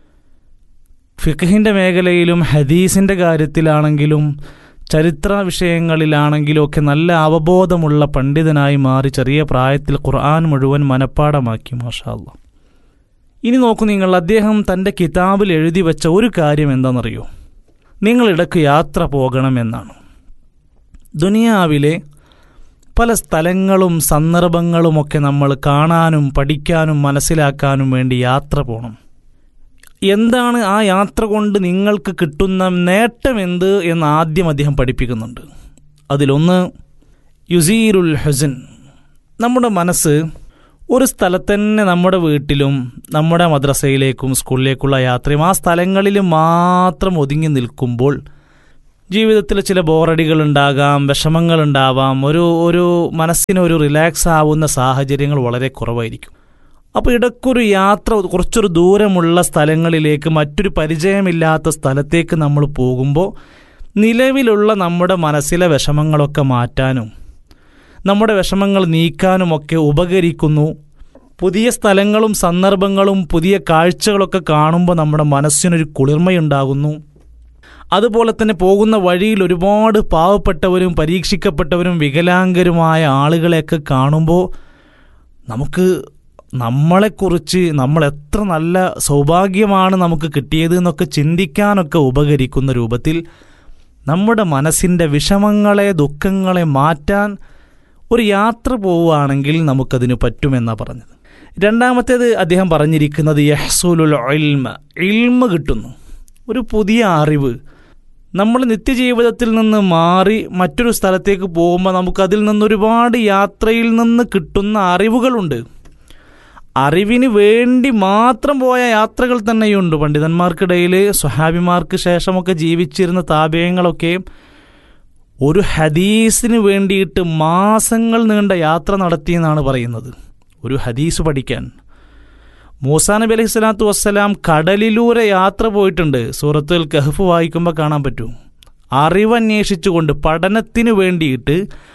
ഫിഖഹിൻ്റെ മേഖലയിലും ഹദീസിൻ്റെ കാര്യത്തിലാണെങ്കിലും ചരിത്ര വിഷയങ്ങളിലാണെങ്കിലും ഒക്കെ നല്ല അവബോധമുള്ള പണ്ഡിതനായി മാറി ചെറിയ പ്രായത്തിൽ ഖുർആൻ മുഴുവൻ മനഃപ്പാടമാക്കി മാഷാല്ല ഇനി നോക്കൂ നിങ്ങൾ അദ്ദേഹം തൻ്റെ കിതാബിൽ എഴുതി വെച്ച ഒരു കാര്യം എന്താണെന്നറിയോ നിങ്ങളിടക്ക് യാത്ര പോകണമെന്നാണ് ദുനിയാവിലെ പല സ്ഥലങ്ങളും സന്ദർഭങ്ങളുമൊക്കെ നമ്മൾ കാണാനും പഠിക്കാനും മനസ്സിലാക്കാനും വേണ്ടി യാത്ര പോകണം എന്താണ് ആ യാത്ര കൊണ്ട് നിങ്ങൾക്ക് കിട്ടുന്ന നേട്ടമെന്ത് എന്ന് ആദ്യം അദ്ദേഹം പഠിപ്പിക്കുന്നുണ്ട് അതിലൊന്ന് യുസീരുൽ ഹുസൻ നമ്മുടെ മനസ്സ് ഒരു സ്ഥലത്ത് തന്നെ നമ്മുടെ വീട്ടിലും നമ്മുടെ മദ്രസയിലേക്കും സ്കൂളിലേക്കുള്ള യാത്രയും ആ സ്ഥലങ്ങളിൽ മാത്രം ഒതുങ്ങി നിൽക്കുമ്പോൾ ജീവിതത്തിൽ ചില ബോറടികൾ ഉണ്ടാകാം വിഷമങ്ങൾ ഉണ്ടാവാം ഒരു ഒരു മനസ്സിന് ഒരു റിലാക്സ് ആവുന്ന സാഹചര്യങ്ങൾ വളരെ കുറവായിരിക്കും അപ്പോൾ ഇടയ്ക്കൊരു യാത്ര കുറച്ചൊരു ദൂരമുള്ള സ്ഥലങ്ങളിലേക്ക് മറ്റൊരു പരിചയമില്ലാത്ത സ്ഥലത്തേക്ക് നമ്മൾ പോകുമ്പോൾ നിലവിലുള്ള നമ്മുടെ മനസ്സിലെ വിഷമങ്ങളൊക്കെ മാറ്റാനും നമ്മുടെ വിഷമങ്ങൾ നീക്കാനുമൊക്കെ ഉപകരിക്കുന്നു പുതിയ സ്ഥലങ്ങളും സന്ദർഭങ്ങളും പുതിയ കാഴ്ചകളൊക്കെ കാണുമ്പോൾ നമ്മുടെ മനസ്സിനൊരു കുളിർമയുണ്ടാകുന്നു അതുപോലെ തന്നെ പോകുന്ന വഴിയിൽ ഒരുപാട് പാവപ്പെട്ടവരും പരീക്ഷിക്കപ്പെട്ടവരും വികലാംഗരുമായ ആളുകളെയൊക്കെ കാണുമ്പോൾ നമുക്ക് നമ്മളെക്കുറിച്ച് നമ്മൾ എത്ര നല്ല സൗഭാഗ്യമാണ് നമുക്ക് കിട്ടിയത് എന്നൊക്കെ ചിന്തിക്കാനൊക്കെ ഉപകരിക്കുന്ന രൂപത്തിൽ നമ്മുടെ മനസ്സിൻ്റെ വിഷമങ്ങളെ ദുഃഖങ്ങളെ മാറ്റാൻ ഒരു യാത്ര പോവുകയാണെങ്കിൽ നമുക്കതിന് പറ്റുമെന്നാണ് പറഞ്ഞത് രണ്ടാമത്തേത് അദ്ദേഹം പറഞ്ഞിരിക്കുന്നത് യഹ്സൂലുൽ ഇൽമ ഇൽമ കിട്ടുന്നു ഒരു പുതിയ അറിവ് നമ്മൾ നിത്യജീവിതത്തിൽ നിന്ന് മാറി മറ്റൊരു സ്ഥലത്തേക്ക് പോകുമ്പോൾ നമുക്കതിൽ നിന്ന് ഒരുപാട് യാത്രയിൽ നിന്ന് കിട്ടുന്ന അറിവുകളുണ്ട് അറിവിന് വേണ്ടി മാത്രം പോയ യാത്രകൾ തന്നെയുണ്ട് പണ്ഡിതന്മാർക്കിടയിൽ സ്വഹാബിമാർക്ക് ശേഷമൊക്കെ ജീവിച്ചിരുന്ന താപയങ്ങളൊക്കെ ഒരു ഹദീസിന് വേണ്ടിയിട്ട് മാസങ്ങൾ നീണ്ട യാത്ര നടത്തിയെന്നാണ് പറയുന്നത് ഒരു ഹദീസ് പഠിക്കാൻ മൂസാ നബി അലൈഹി സ്വലാത്തു വസ്സലാം കടലിലൂടെ യാത്ര പോയിട്ടുണ്ട് സൂറത്തുൽ കഹഫ് വായിക്കുമ്പോൾ കാണാൻ പറ്റും അറിവന്വേഷിച്ചുകൊണ്ട് പഠനത്തിന് വേണ്ടിയിട്ട്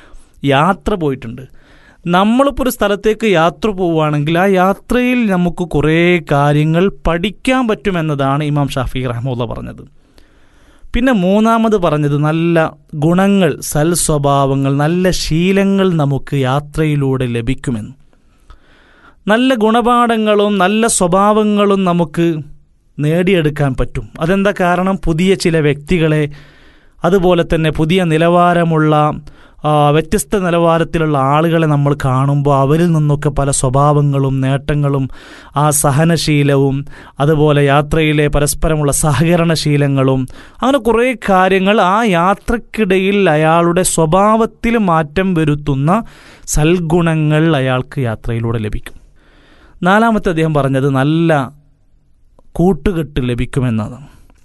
യാത്ര പോയിട്ടുണ്ട് നമ്മളിപ്പോൾ ഒരു സ്ഥലത്തേക്ക് യാത്ര പോവുകയാണെങ്കിൽ ആ യാത്രയിൽ നമുക്ക് കുറേ കാര്യങ്ങൾ പഠിക്കാൻ പറ്റുമെന്നതാണ് ഇമാം ഷാഫി റഹ്മുല്ല പറഞ്ഞത് പിന്നെ മൂന്നാമത് പറഞ്ഞത് നല്ല ഗുണങ്ങൾ സൽ സ്വഭാവങ്ങൾ നല്ല ശീലങ്ങൾ നമുക്ക് യാത്രയിലൂടെ ലഭിക്കുമെന്ന് നല്ല ഗുണപാഠങ്ങളും നല്ല സ്വഭാവങ്ങളും നമുക്ക് നേടിയെടുക്കാൻ പറ്റും അതെന്താ കാരണം പുതിയ ചില വ്യക്തികളെ അതുപോലെ തന്നെ പുതിയ നിലവാരമുള്ള വ്യത്യസ്ത നിലവാരത്തിലുള്ള ആളുകളെ നമ്മൾ കാണുമ്പോൾ അവരിൽ നിന്നൊക്കെ പല സ്വഭാവങ്ങളും നേട്ടങ്ങളും ആ സഹനശീലവും അതുപോലെ യാത്രയിലെ പരസ്പരമുള്ള സഹകരണശീലങ്ങളും അങ്ങനെ കുറേ കാര്യങ്ങൾ ആ യാത്രക്കിടയിൽ അയാളുടെ സ്വഭാവത്തിൽ മാറ്റം വരുത്തുന്ന സൽഗുണങ്ങൾ അയാൾക്ക് യാത്രയിലൂടെ ലഭിക്കും നാലാമത്തെ അദ്ദേഹം പറഞ്ഞത് നല്ല കൂട്ടുകെട്ട് ലഭിക്കുമെന്നാണ്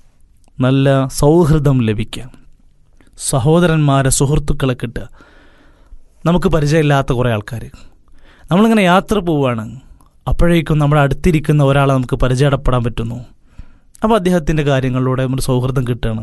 നല്ല സൗഹൃദം ലഭിക്കുക സഹോദരന്മാരെ സുഹൃത്തുക്കളെ കിട്ടുക നമുക്ക് പരിചയമില്ലാത്ത കുറേ ആൾക്കാർ നമ്മളിങ്ങനെ യാത്ര പോവുകയാണ് അപ്പോഴേക്കും നമ്മുടെ അടുത്തിരിക്കുന്ന ഒരാളെ നമുക്ക് പരിചയപ്പെടാൻ പറ്റുന്നു അപ്പോൾ അദ്ദേഹത്തിൻ്റെ കാര്യങ്ങളിലൂടെ നമ്മൾ സൗഹൃദം കിട്ടുകയാണ്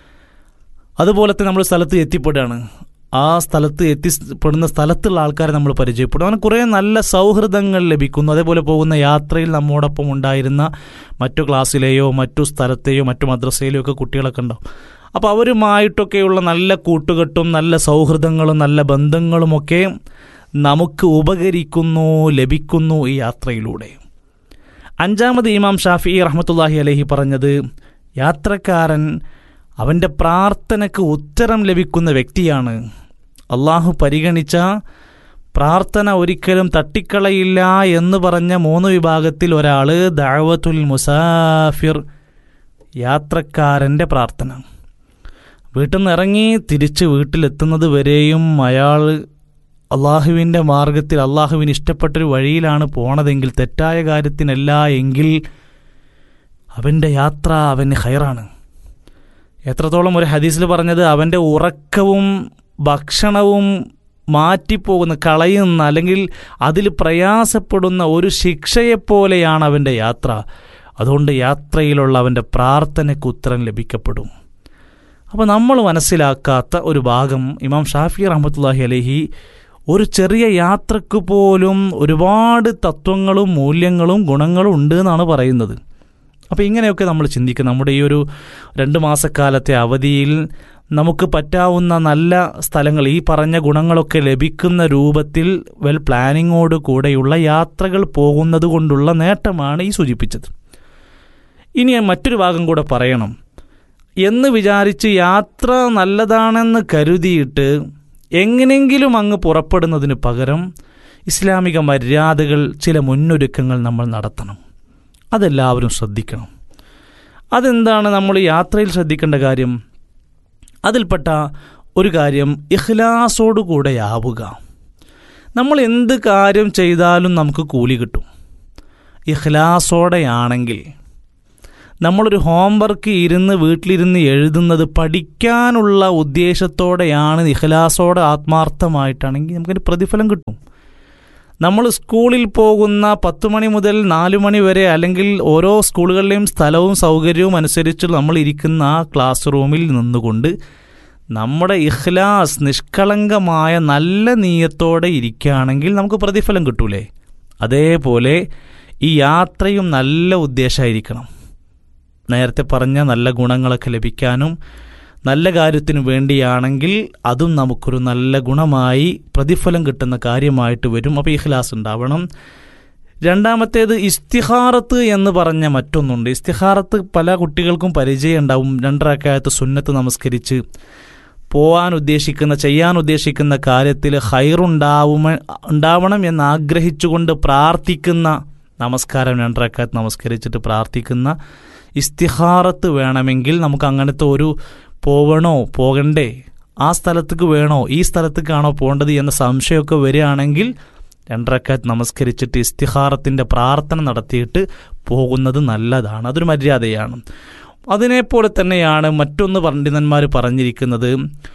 അതുപോലെ തന്നെ നമ്മൾ സ്ഥലത്ത് എത്തിപ്പെടുകയാണ് ആ സ്ഥലത്ത് എത്തിപ്പെടുന്ന സ്ഥലത്തുള്ള ആൾക്കാരെ നമ്മൾ പരിചയപ്പെടും അങ്ങനെ കുറേ നല്ല സൗഹൃദങ്ങൾ ലഭിക്കുന്നു അതേപോലെ പോകുന്ന യാത്രയിൽ നമ്മോടൊപ്പം ഉണ്ടായിരുന്ന മറ്റു ക്ലാസ്സിലെയോ മറ്റു സ്ഥലത്തെയോ മറ്റു മദ്രസയിലെയോ ഒക്കെ കുട്ടികളൊക്കെ ഉണ്ടാവും അപ്പോൾ അവരുമായിട്ടൊക്കെയുള്ള നല്ല കൂട്ടുകെട്ടും നല്ല സൗഹൃദങ്ങളും നല്ല ബന്ധങ്ങളുമൊക്കെ നമുക്ക് ഉപകരിക്കുന്നു ലഭിക്കുന്നു ഈ യാത്രയിലൂടെ അഞ്ചാമത് ഇമാം ഷാഫി റഹ്മത്തുല്ലാഹി അലഹി പറഞ്ഞത് യാത്രക്കാരൻ അവൻ്റെ പ്രാർത്ഥനയ്ക്ക് ഉത്തരം ലഭിക്കുന്ന വ്യക്തിയാണ് അള്ളാഹു പരിഗണിച്ച പ്രാർത്ഥന ഒരിക്കലും തട്ടിക്കളയില്ല എന്ന് പറഞ്ഞ മൂന്ന് വിഭാഗത്തിൽ ഒരാൾ ദഅവത്തുൽ മുസാഫിർ യാത്രക്കാരൻ്റെ പ്രാർത്ഥന വീട്ടിൽ നിന്ന് ഇറങ്ങി തിരിച്ച് വീട്ടിലെത്തുന്നത് വരെയും അയാൾ അള്ളാഹുവിൻ്റെ മാർഗത്തിൽ അള്ളാഹുവിന് ഇഷ്ടപ്പെട്ടൊരു വഴിയിലാണ് പോണതെങ്കിൽ തെറ്റായ കാര്യത്തിനല്ല എങ്കിൽ അവൻ്റെ യാത്ര അവന് ഹൈറാണ് എത്രത്തോളം ഒരു ഹദീസിൽ പറഞ്ഞത് അവൻ്റെ ഉറക്കവും ഭക്ഷണവും മാറ്റിപ്പോകുന്ന കളയുന്ന അല്ലെങ്കിൽ അതിൽ പ്രയാസപ്പെടുന്ന ഒരു ശിക്ഷയെപ്പോലെയാണ് അവൻ്റെ യാത്ര അതുകൊണ്ട് യാത്രയിലുള്ള അവൻ്റെ പ്രാർത്ഥനയ്ക്ക് ഉത്തരം ലഭിക്കപ്പെടും അപ്പോൾ നമ്മൾ മനസ്സിലാക്കാത്ത ഒരു ഭാഗം ഇമാം ഷാഫി റഹ്മത്തുല്ലാഹി അലഹി ഒരു ചെറിയ യാത്രക്ക് പോലും ഒരുപാട് തത്വങ്ങളും മൂല്യങ്ങളും ഗുണങ്ങളും ഉണ്ട് എന്നാണ് പറയുന്നത് അപ്പോൾ ഇങ്ങനെയൊക്കെ നമ്മൾ ചിന്തിക്കും നമ്മുടെ ഈ ഒരു രണ്ട് മാസക്കാലത്തെ അവധിയിൽ നമുക്ക് പറ്റാവുന്ന നല്ല സ്ഥലങ്ങൾ ഈ പറഞ്ഞ ഗുണങ്ങളൊക്കെ ലഭിക്കുന്ന രൂപത്തിൽ വെൽ പ്ലാനിങ്ങോട് കൂടെയുള്ള യാത്രകൾ പോകുന്നത് കൊണ്ടുള്ള നേട്ടമാണ് ഈ സൂചിപ്പിച്ചത് ഇനി മറ്റൊരു ഭാഗം കൂടെ പറയണം എന്ന് വിചാരിച്ച് യാത്ര നല്ലതാണെന്ന് കരുതിയിട്ട് എങ്ങനെങ്കിലും അങ്ങ് പുറപ്പെടുന്നതിന് പകരം ഇസ്ലാമിക മര്യാദകൾ ചില മുന്നൊരുക്കങ്ങൾ നമ്മൾ നടത്തണം അതെല്ലാവരും ശ്രദ്ധിക്കണം അതെന്താണ് നമ്മൾ യാത്രയിൽ ശ്രദ്ധിക്കേണ്ട കാര്യം അതിൽപ്പെട്ട ഒരു കാര്യം ഇഖ്ലാസോടുകൂടെയാവുക നമ്മൾ എന്ത് കാര്യം ചെയ്താലും നമുക്ക് കൂലി കിട്ടും ഇഖ്ലാസോടെയാണെങ്കിൽ നമ്മളൊരു ഹോംവർക്ക് ഇരുന്ന് വീട്ടിലിരുന്ന് എഴുതുന്നത് പഠിക്കാനുള്ള ഉദ്ദേശത്തോടെയാണ് ഇഖ്ലാസോടെ ആത്മാർത്ഥമായിട്ടാണെങ്കിൽ നമുക്കൊരു പ്രതിഫലം കിട്ടും നമ്മൾ സ്കൂളിൽ പോകുന്ന പത്ത് മണി മുതൽ നാല് മണി വരെ അല്ലെങ്കിൽ ഓരോ സ്കൂളുകളിലെയും സ്ഥലവും സൗകര്യവും അനുസരിച്ച് നമ്മൾ ഇരിക്കുന്ന ആ ക്ലാസ് റൂമിൽ നിന്നുകൊണ്ട് നമ്മുടെ ഇഖ്ലാസ് നിഷ്കളങ്കമായ നല്ല നീയത്തോടെ ഇരിക്കുകയാണെങ്കിൽ നമുക്ക് പ്രതിഫലം കിട്ടൂലേ അതേപോലെ ഈ യാത്രയും നല്ല ഉദ്ദേശമായിരിക്കണം നേരത്തെ പറഞ്ഞ നല്ല ഗുണങ്ങളൊക്കെ ലഭിക്കാനും നല്ല കാര്യത്തിനു വേണ്ടിയാണെങ്കിൽ അതും നമുക്കൊരു നല്ല ഗുണമായി പ്രതിഫലം കിട്ടുന്ന കാര്യമായിട്ട് വരും അപ്പോൾ ഇഖ്ലാസ് ഉണ്ടാവണം രണ്ടാമത്തേത് ഇസ്തിഹാറത്ത് എന്ന് പറഞ്ഞ മറ്റൊന്നുണ്ട് ഇസ്തിഹാറത്ത് പല കുട്ടികൾക്കും പരിചയം ഉണ്ടാവും രണ്ടരക്കാലത്ത് സുന്നത്ത് നമസ്കരിച്ച് പോവാൻ ഉദ്ദേശിക്കുന്ന ചെയ്യാൻ ഉദ്ദേശിക്കുന്ന കാര്യത്തിൽ ഹൈറുണ്ടാവുമ ഉണ്ടാവണം എന്ന് ആഗ്രഹിച്ചുകൊണ്ട് പ്രാർത്ഥിക്കുന്ന നമസ്കാരം രണ്ടരക്കാലത്ത് നമസ്കരിച്ചിട്ട് പ്രാർത്ഥിക്കുന്ന ഇസ്തിഹാറത്ത് വേണമെങ്കിൽ നമുക്ക് അങ്ങനത്തെ ഒരു പോവണോ പോകണ്ടേ ആ സ്ഥലത്തേക്ക് വേണോ ഈ സ്ഥലത്തേക്കാണോ പോകേണ്ടത് എന്ന സംശയമൊക്കെ വരികയാണെങ്കിൽ രണ്ടരക്കാത്ത് നമസ്കരിച്ചിട്ട് ഇസ്തിഹാറത്തിൻ്റെ പ്രാർത്ഥന നടത്തിയിട്ട് പോകുന്നത് നല്ലതാണ് അതൊരു മര്യാദയാണ് അതിനെപ്പോലെ തന്നെയാണ് മറ്റൊന്ന് പണ്ഡിതന്മാർ പറഞ്ഞിരിക്കുന്നത്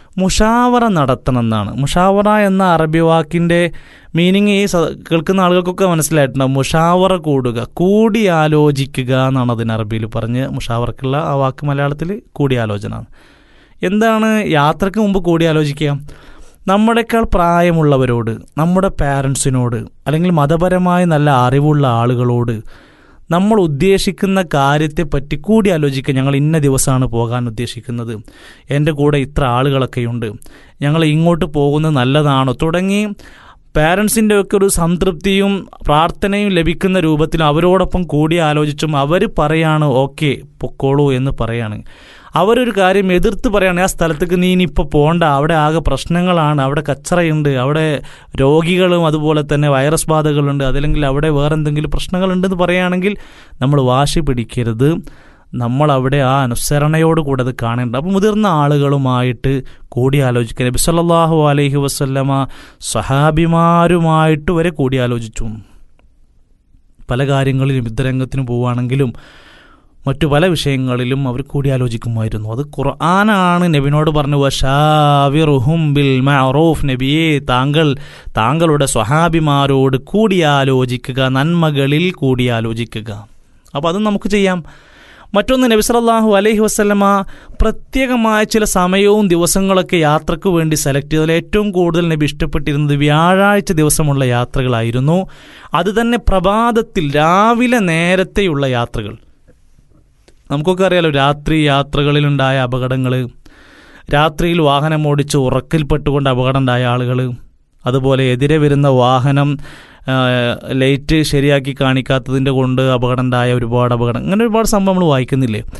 മുഷാവറ നടത്തണം എന്നാണ് മുഷാവറ എന്ന അറബി വാക്കിൻ്റെ മീനിങ് ഈ സ- കേൾക്കുന്ന ആളുകൾക്കൊക്കെ മനസ്സിലായിട്ടുണ്ടാവും മുഷാവറ കൂടുക കൂടിയാലോചിക്കുക എന്നാണ് അതിന് അറബിയിൽ പറഞ്ഞ് മുഷാവറക്കുള്ള ആ വാക്ക് മലയാളത്തിൽ കൂടിയാലോചന എന്താണ് യാത്രക്ക് മുമ്പ് കൂടിയാലോചിക്കുക നമ്മുടെക്കാൾ പ്രായമുള്ളവരോട് നമ്മുടെ പാരൻസിനോട് അല്ലെങ്കിൽ മതപരമായി നല്ല അറിവുള്ള ആളുകളോട് നമ്മൾ ഉദ്ദേശിക്കുന്ന കാര്യത്തെപ്പറ്റി കൂടി ആലോചിക്കുക ഞങ്ങൾ ഇന്ന ദിവസമാണ് പോകാൻ ഉദ്ദേശിക്കുന്നത് എൻ്റെ കൂടെ ഇത്ര ആളുകളൊക്കെയുണ്ട് ഞങ്ങൾ ഇങ്ങോട്ട് പോകുന്നത് നല്ലതാണോ തുടങ്ങി പാരൻസിൻ്റെ ഒക്കെ ഒരു സംതൃപ്തിയും പ്രാർത്ഥനയും ലഭിക്കുന്ന രൂപത്തിൽ അവരോടൊപ്പം കൂടി ആലോചിച്ചും അവർ പറയാണ് ഓക്കെ പൊക്കോളൂ എന്ന് പറയാണ് അവരൊരു കാര്യം എതിർത്ത് പറയാണ് ആ സ്ഥലത്തേക്ക് നീ ഇനിയിപ്പോൾ പോണ്ട അവിടെ ആകെ പ്രശ്നങ്ങളാണ് അവിടെ കച്ചറയുണ്ട് അവിടെ രോഗികളും അതുപോലെ തന്നെ വൈറസ് ബാധകളുണ്ട് അതല്ലെങ്കിൽ അവിടെ വേറെ എന്തെങ്കിലും പ്രശ്നങ്ങളുണ്ടെന്ന് പറയുകയാണെങ്കിൽ നമ്മൾ വാശി പിടിക്കരുത് നമ്മൾ അവിടെ ആ അനുസരണയോട് കൂടെ അത് കാണേണ്ടത് അപ്പോൾ മുതിർന്ന ആളുകളുമായിട്ട് കൂടിയാലോചിക്കുക നബി സല്ലല്ലാഹു അലൈഹി വസല്ലമ സഹാബിമാരുമായിട്ട് വരെ കൂടിയാലോചിച്ചു പല കാര്യങ്ങളിലും യുദ്ധരംഗത്തിന് പോവുകയാണെങ്കിലും മറ്റു പല വിഷയങ്ങളിലും അവർ കൂടിയാലോചിക്കുമായിരുന്നു അത് ഖുർആനാണ് നബിനോട് പറഞ്ഞു വഷാവിറുഹും ബിൽ മഅറൂഫ് നബിയെ താങ്കൾ താങ്കളുടെ സ്വഹാബിമാരോട് കൂടിയാലോചിക്കുക നന്മകളിൽ കൂടിയാലോചിക്കുക അപ്പോൾ അത് നമുക്ക് ചെയ്യാം മറ്റൊന്ന് നബി സല്ലല്ലാഹു അലൈഹി വസല്ലമ പ്രത്യേകമായ ചില സമയവും ദിവസങ്ങളൊക്കെ യാത്രക്ക് വേണ്ടി സെലക്ട് ചെയ്തതിൽ ഏറ്റവും കൂടുതൽ നബി ഇഷ്ടപ്പെട്ടിരുന്നത് വ്യാഴാഴ്ച ദിവസമുള്ള യാത്രകളായിരുന്നു അത് തന്നെ പ്രഭാതത്തിൽ രാവിലെ നേരത്തെയുള്ള യാത്രകൾ നമുക്കൊക്കെ അറിയാലോ രാത്രി യാത്രകളിലുണ്ടായ അപകടങ്ങൾ രാത്രിയിൽ വാഹനം ഓടിച്ച് ഉറക്കിൽപ്പെട്ടുകൊണ്ട് അപകടം ഉണ്ടായ ആളുകൾ അതുപോലെ എതിരെ വരുന്ന വാഹനം ആ, ലൈറ്റ് ശരിയാക്കി കാണിക്കാത്തതിൻ്റെ കൊണ്ട് അപകടം ഉണ്ടായ ഒരുപാട് അപകടം അങ്ങനെ ഒരുപാട് സംഭവം നമ്മൾ വായിക്കുന്നില്ലേ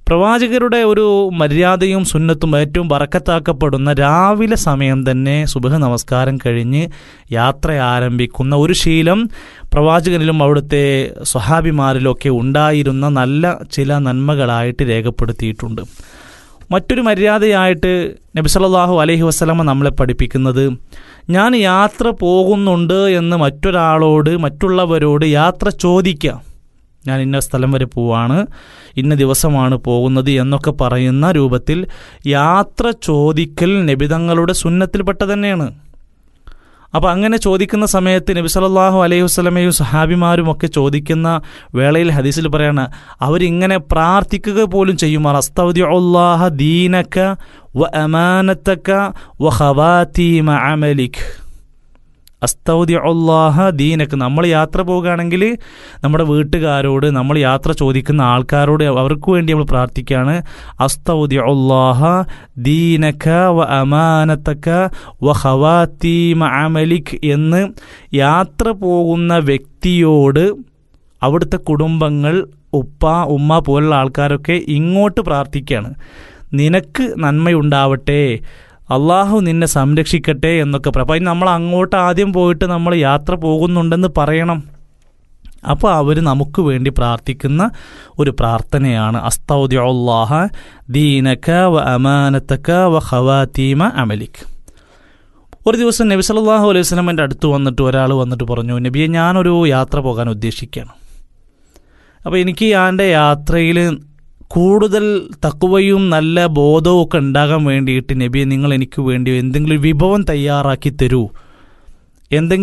പ്രവാചകരുടെ ഒരു മര്യാദയും സുന്നത്തും ഏറ്റവും ബറക്കത്താക്കപ്പെടുന്ന രാവിലെ സമയം തന്നെ സുബഹ നമസ്കാരം കഴിഞ്ഞ് യാത്ര ആരംഭിക്കുന്ന ഒരു ശീലം പ്രവാചകനിലും അവിടുത്തെ സ്വഹാബിമാരിലൊക്കെ ഉണ്ടായിരുന്ന നല്ല ചില നന്മകളായിട്ട് രേഖപ്പെടുത്തിയിട്ടുണ്ട് മറ്റൊരു മര്യാദയായിട്ട് നബി സല്ലല്ലാഹു അലൈഹി വസല്ലമ നമ്മളെ പഠിപ്പിക്കുന്നത് ഞാൻ യാത്ര പോകുന്നുണ്ട് എന്ന് മറ്റൊരാളോട് മറ്റുള്ളവരോട് യാത്ര ചോദിക്കാം ഞാൻ ഇന്ന സ്ഥലം വരെ പോവാണ് ഇന്ന ദിവസമാണ് പോകുന്നത് എന്നൊക്കെ പറയുന്ന രൂപത്തിൽ യാത്ര ചോദിക്കൽ നബിതങ്ങളുടെ സുന്നത്തിൽപ്പെട്ട തന്നെയാണ് അപ്പോൾ അങ്ങനെ ചോദിക്കുന്ന സമയത്ത് നബി സല്ലല്ലാഹു അലൈഹി വസല്ലമയും സഹാബിമാരും ഒക്കെ ചോദിക്കുന്ന വേളയിൽ ഹദീസിൽ പറയാണ് അവരിങ്ങനെ പ്രാർത്ഥിക്കുക പോലും ചെയ്യുമാർ അസ്തൗദിഉല്ലാഹ ദീനക വ അമാനത്തക വ ഖവാതീമ അമലിക് അസ്തൗദിഉല്ലാഹ ദീനക്ക് നമ്മൾ യാത്ര പോകുകയാണെങ്കിൽ നമ്മുടെ വീട്ടുകാരോട് നമ്മൾ യാത്ര ചോദിക്കുന്ന ആൾക്കാരോട് അവർക്ക് വേണ്ടി നമ്മൾ പ്രാർത്ഥിക്കുകയാണ് അസ്തൗദിഉല്ലാഹ ദീനക വ അമാനത്തക വ ഖവാത്തീമ അമലിക് എന്ന് യാത്ര പോകുന്ന വ്യക്തിയോട് അവിടുത്തെ കുടുംബങ്ങൾ ഉപ്പ ഉമ്മ പോലുള്ള ആൾക്കാരൊക്കെ ഇങ്ങോട്ട് പ്രാർത്ഥിക്കുകയാണ് നിനക്ക് നന്മയുണ്ടാവട്ടെ അള്ളാഹു നിന്നെ സംരക്ഷിക്കട്ടെ എന്നൊക്കെ പറയും അപ്പം നമ്മൾ അങ്ങോട്ട് ആദ്യം പോയിട്ട് നമ്മൾ യാത്ര പോകുന്നുണ്ടെന്ന് പറയണം അപ്പോൾ അവർ നമുക്ക് വേണ്ടി പ്രാർത്ഥിക്കുന്ന ഒരു പ്രാർത്ഥനയാണ് അസ്തൗദ്യാഹ ദീനക വ അമാനത്തക വ ഖവാത്തീമ അമലിക് ഒരു ദിവസം നബി സല്ലല്ലാഹു അലൈഹി വസല്ലമയുടെ അടുത്ത് വന്നിട്ട് ഒരാൾ വന്നിട്ട് പറഞ്ഞു നബിയെ ഞാനൊരു യാത്ര പോകാൻ ഉദ്ദേശിക്കുകയാണ് അപ്പോൾ എനിക്ക് എൻ്റെ യാത്രയിൽ കൂടുതൽ തക്കുവയും നല്ല ബോധവും ഒക്കെ ഉണ്ടാകാൻ വേണ്ടിയിട്ട് നബിയെ നിങ്ങൾ എനിക്ക് വേണ്ടി എന്തെങ്കിലും വിഭവം തയ്യാറാക്കി തരൂ എന്തെങ്കിലും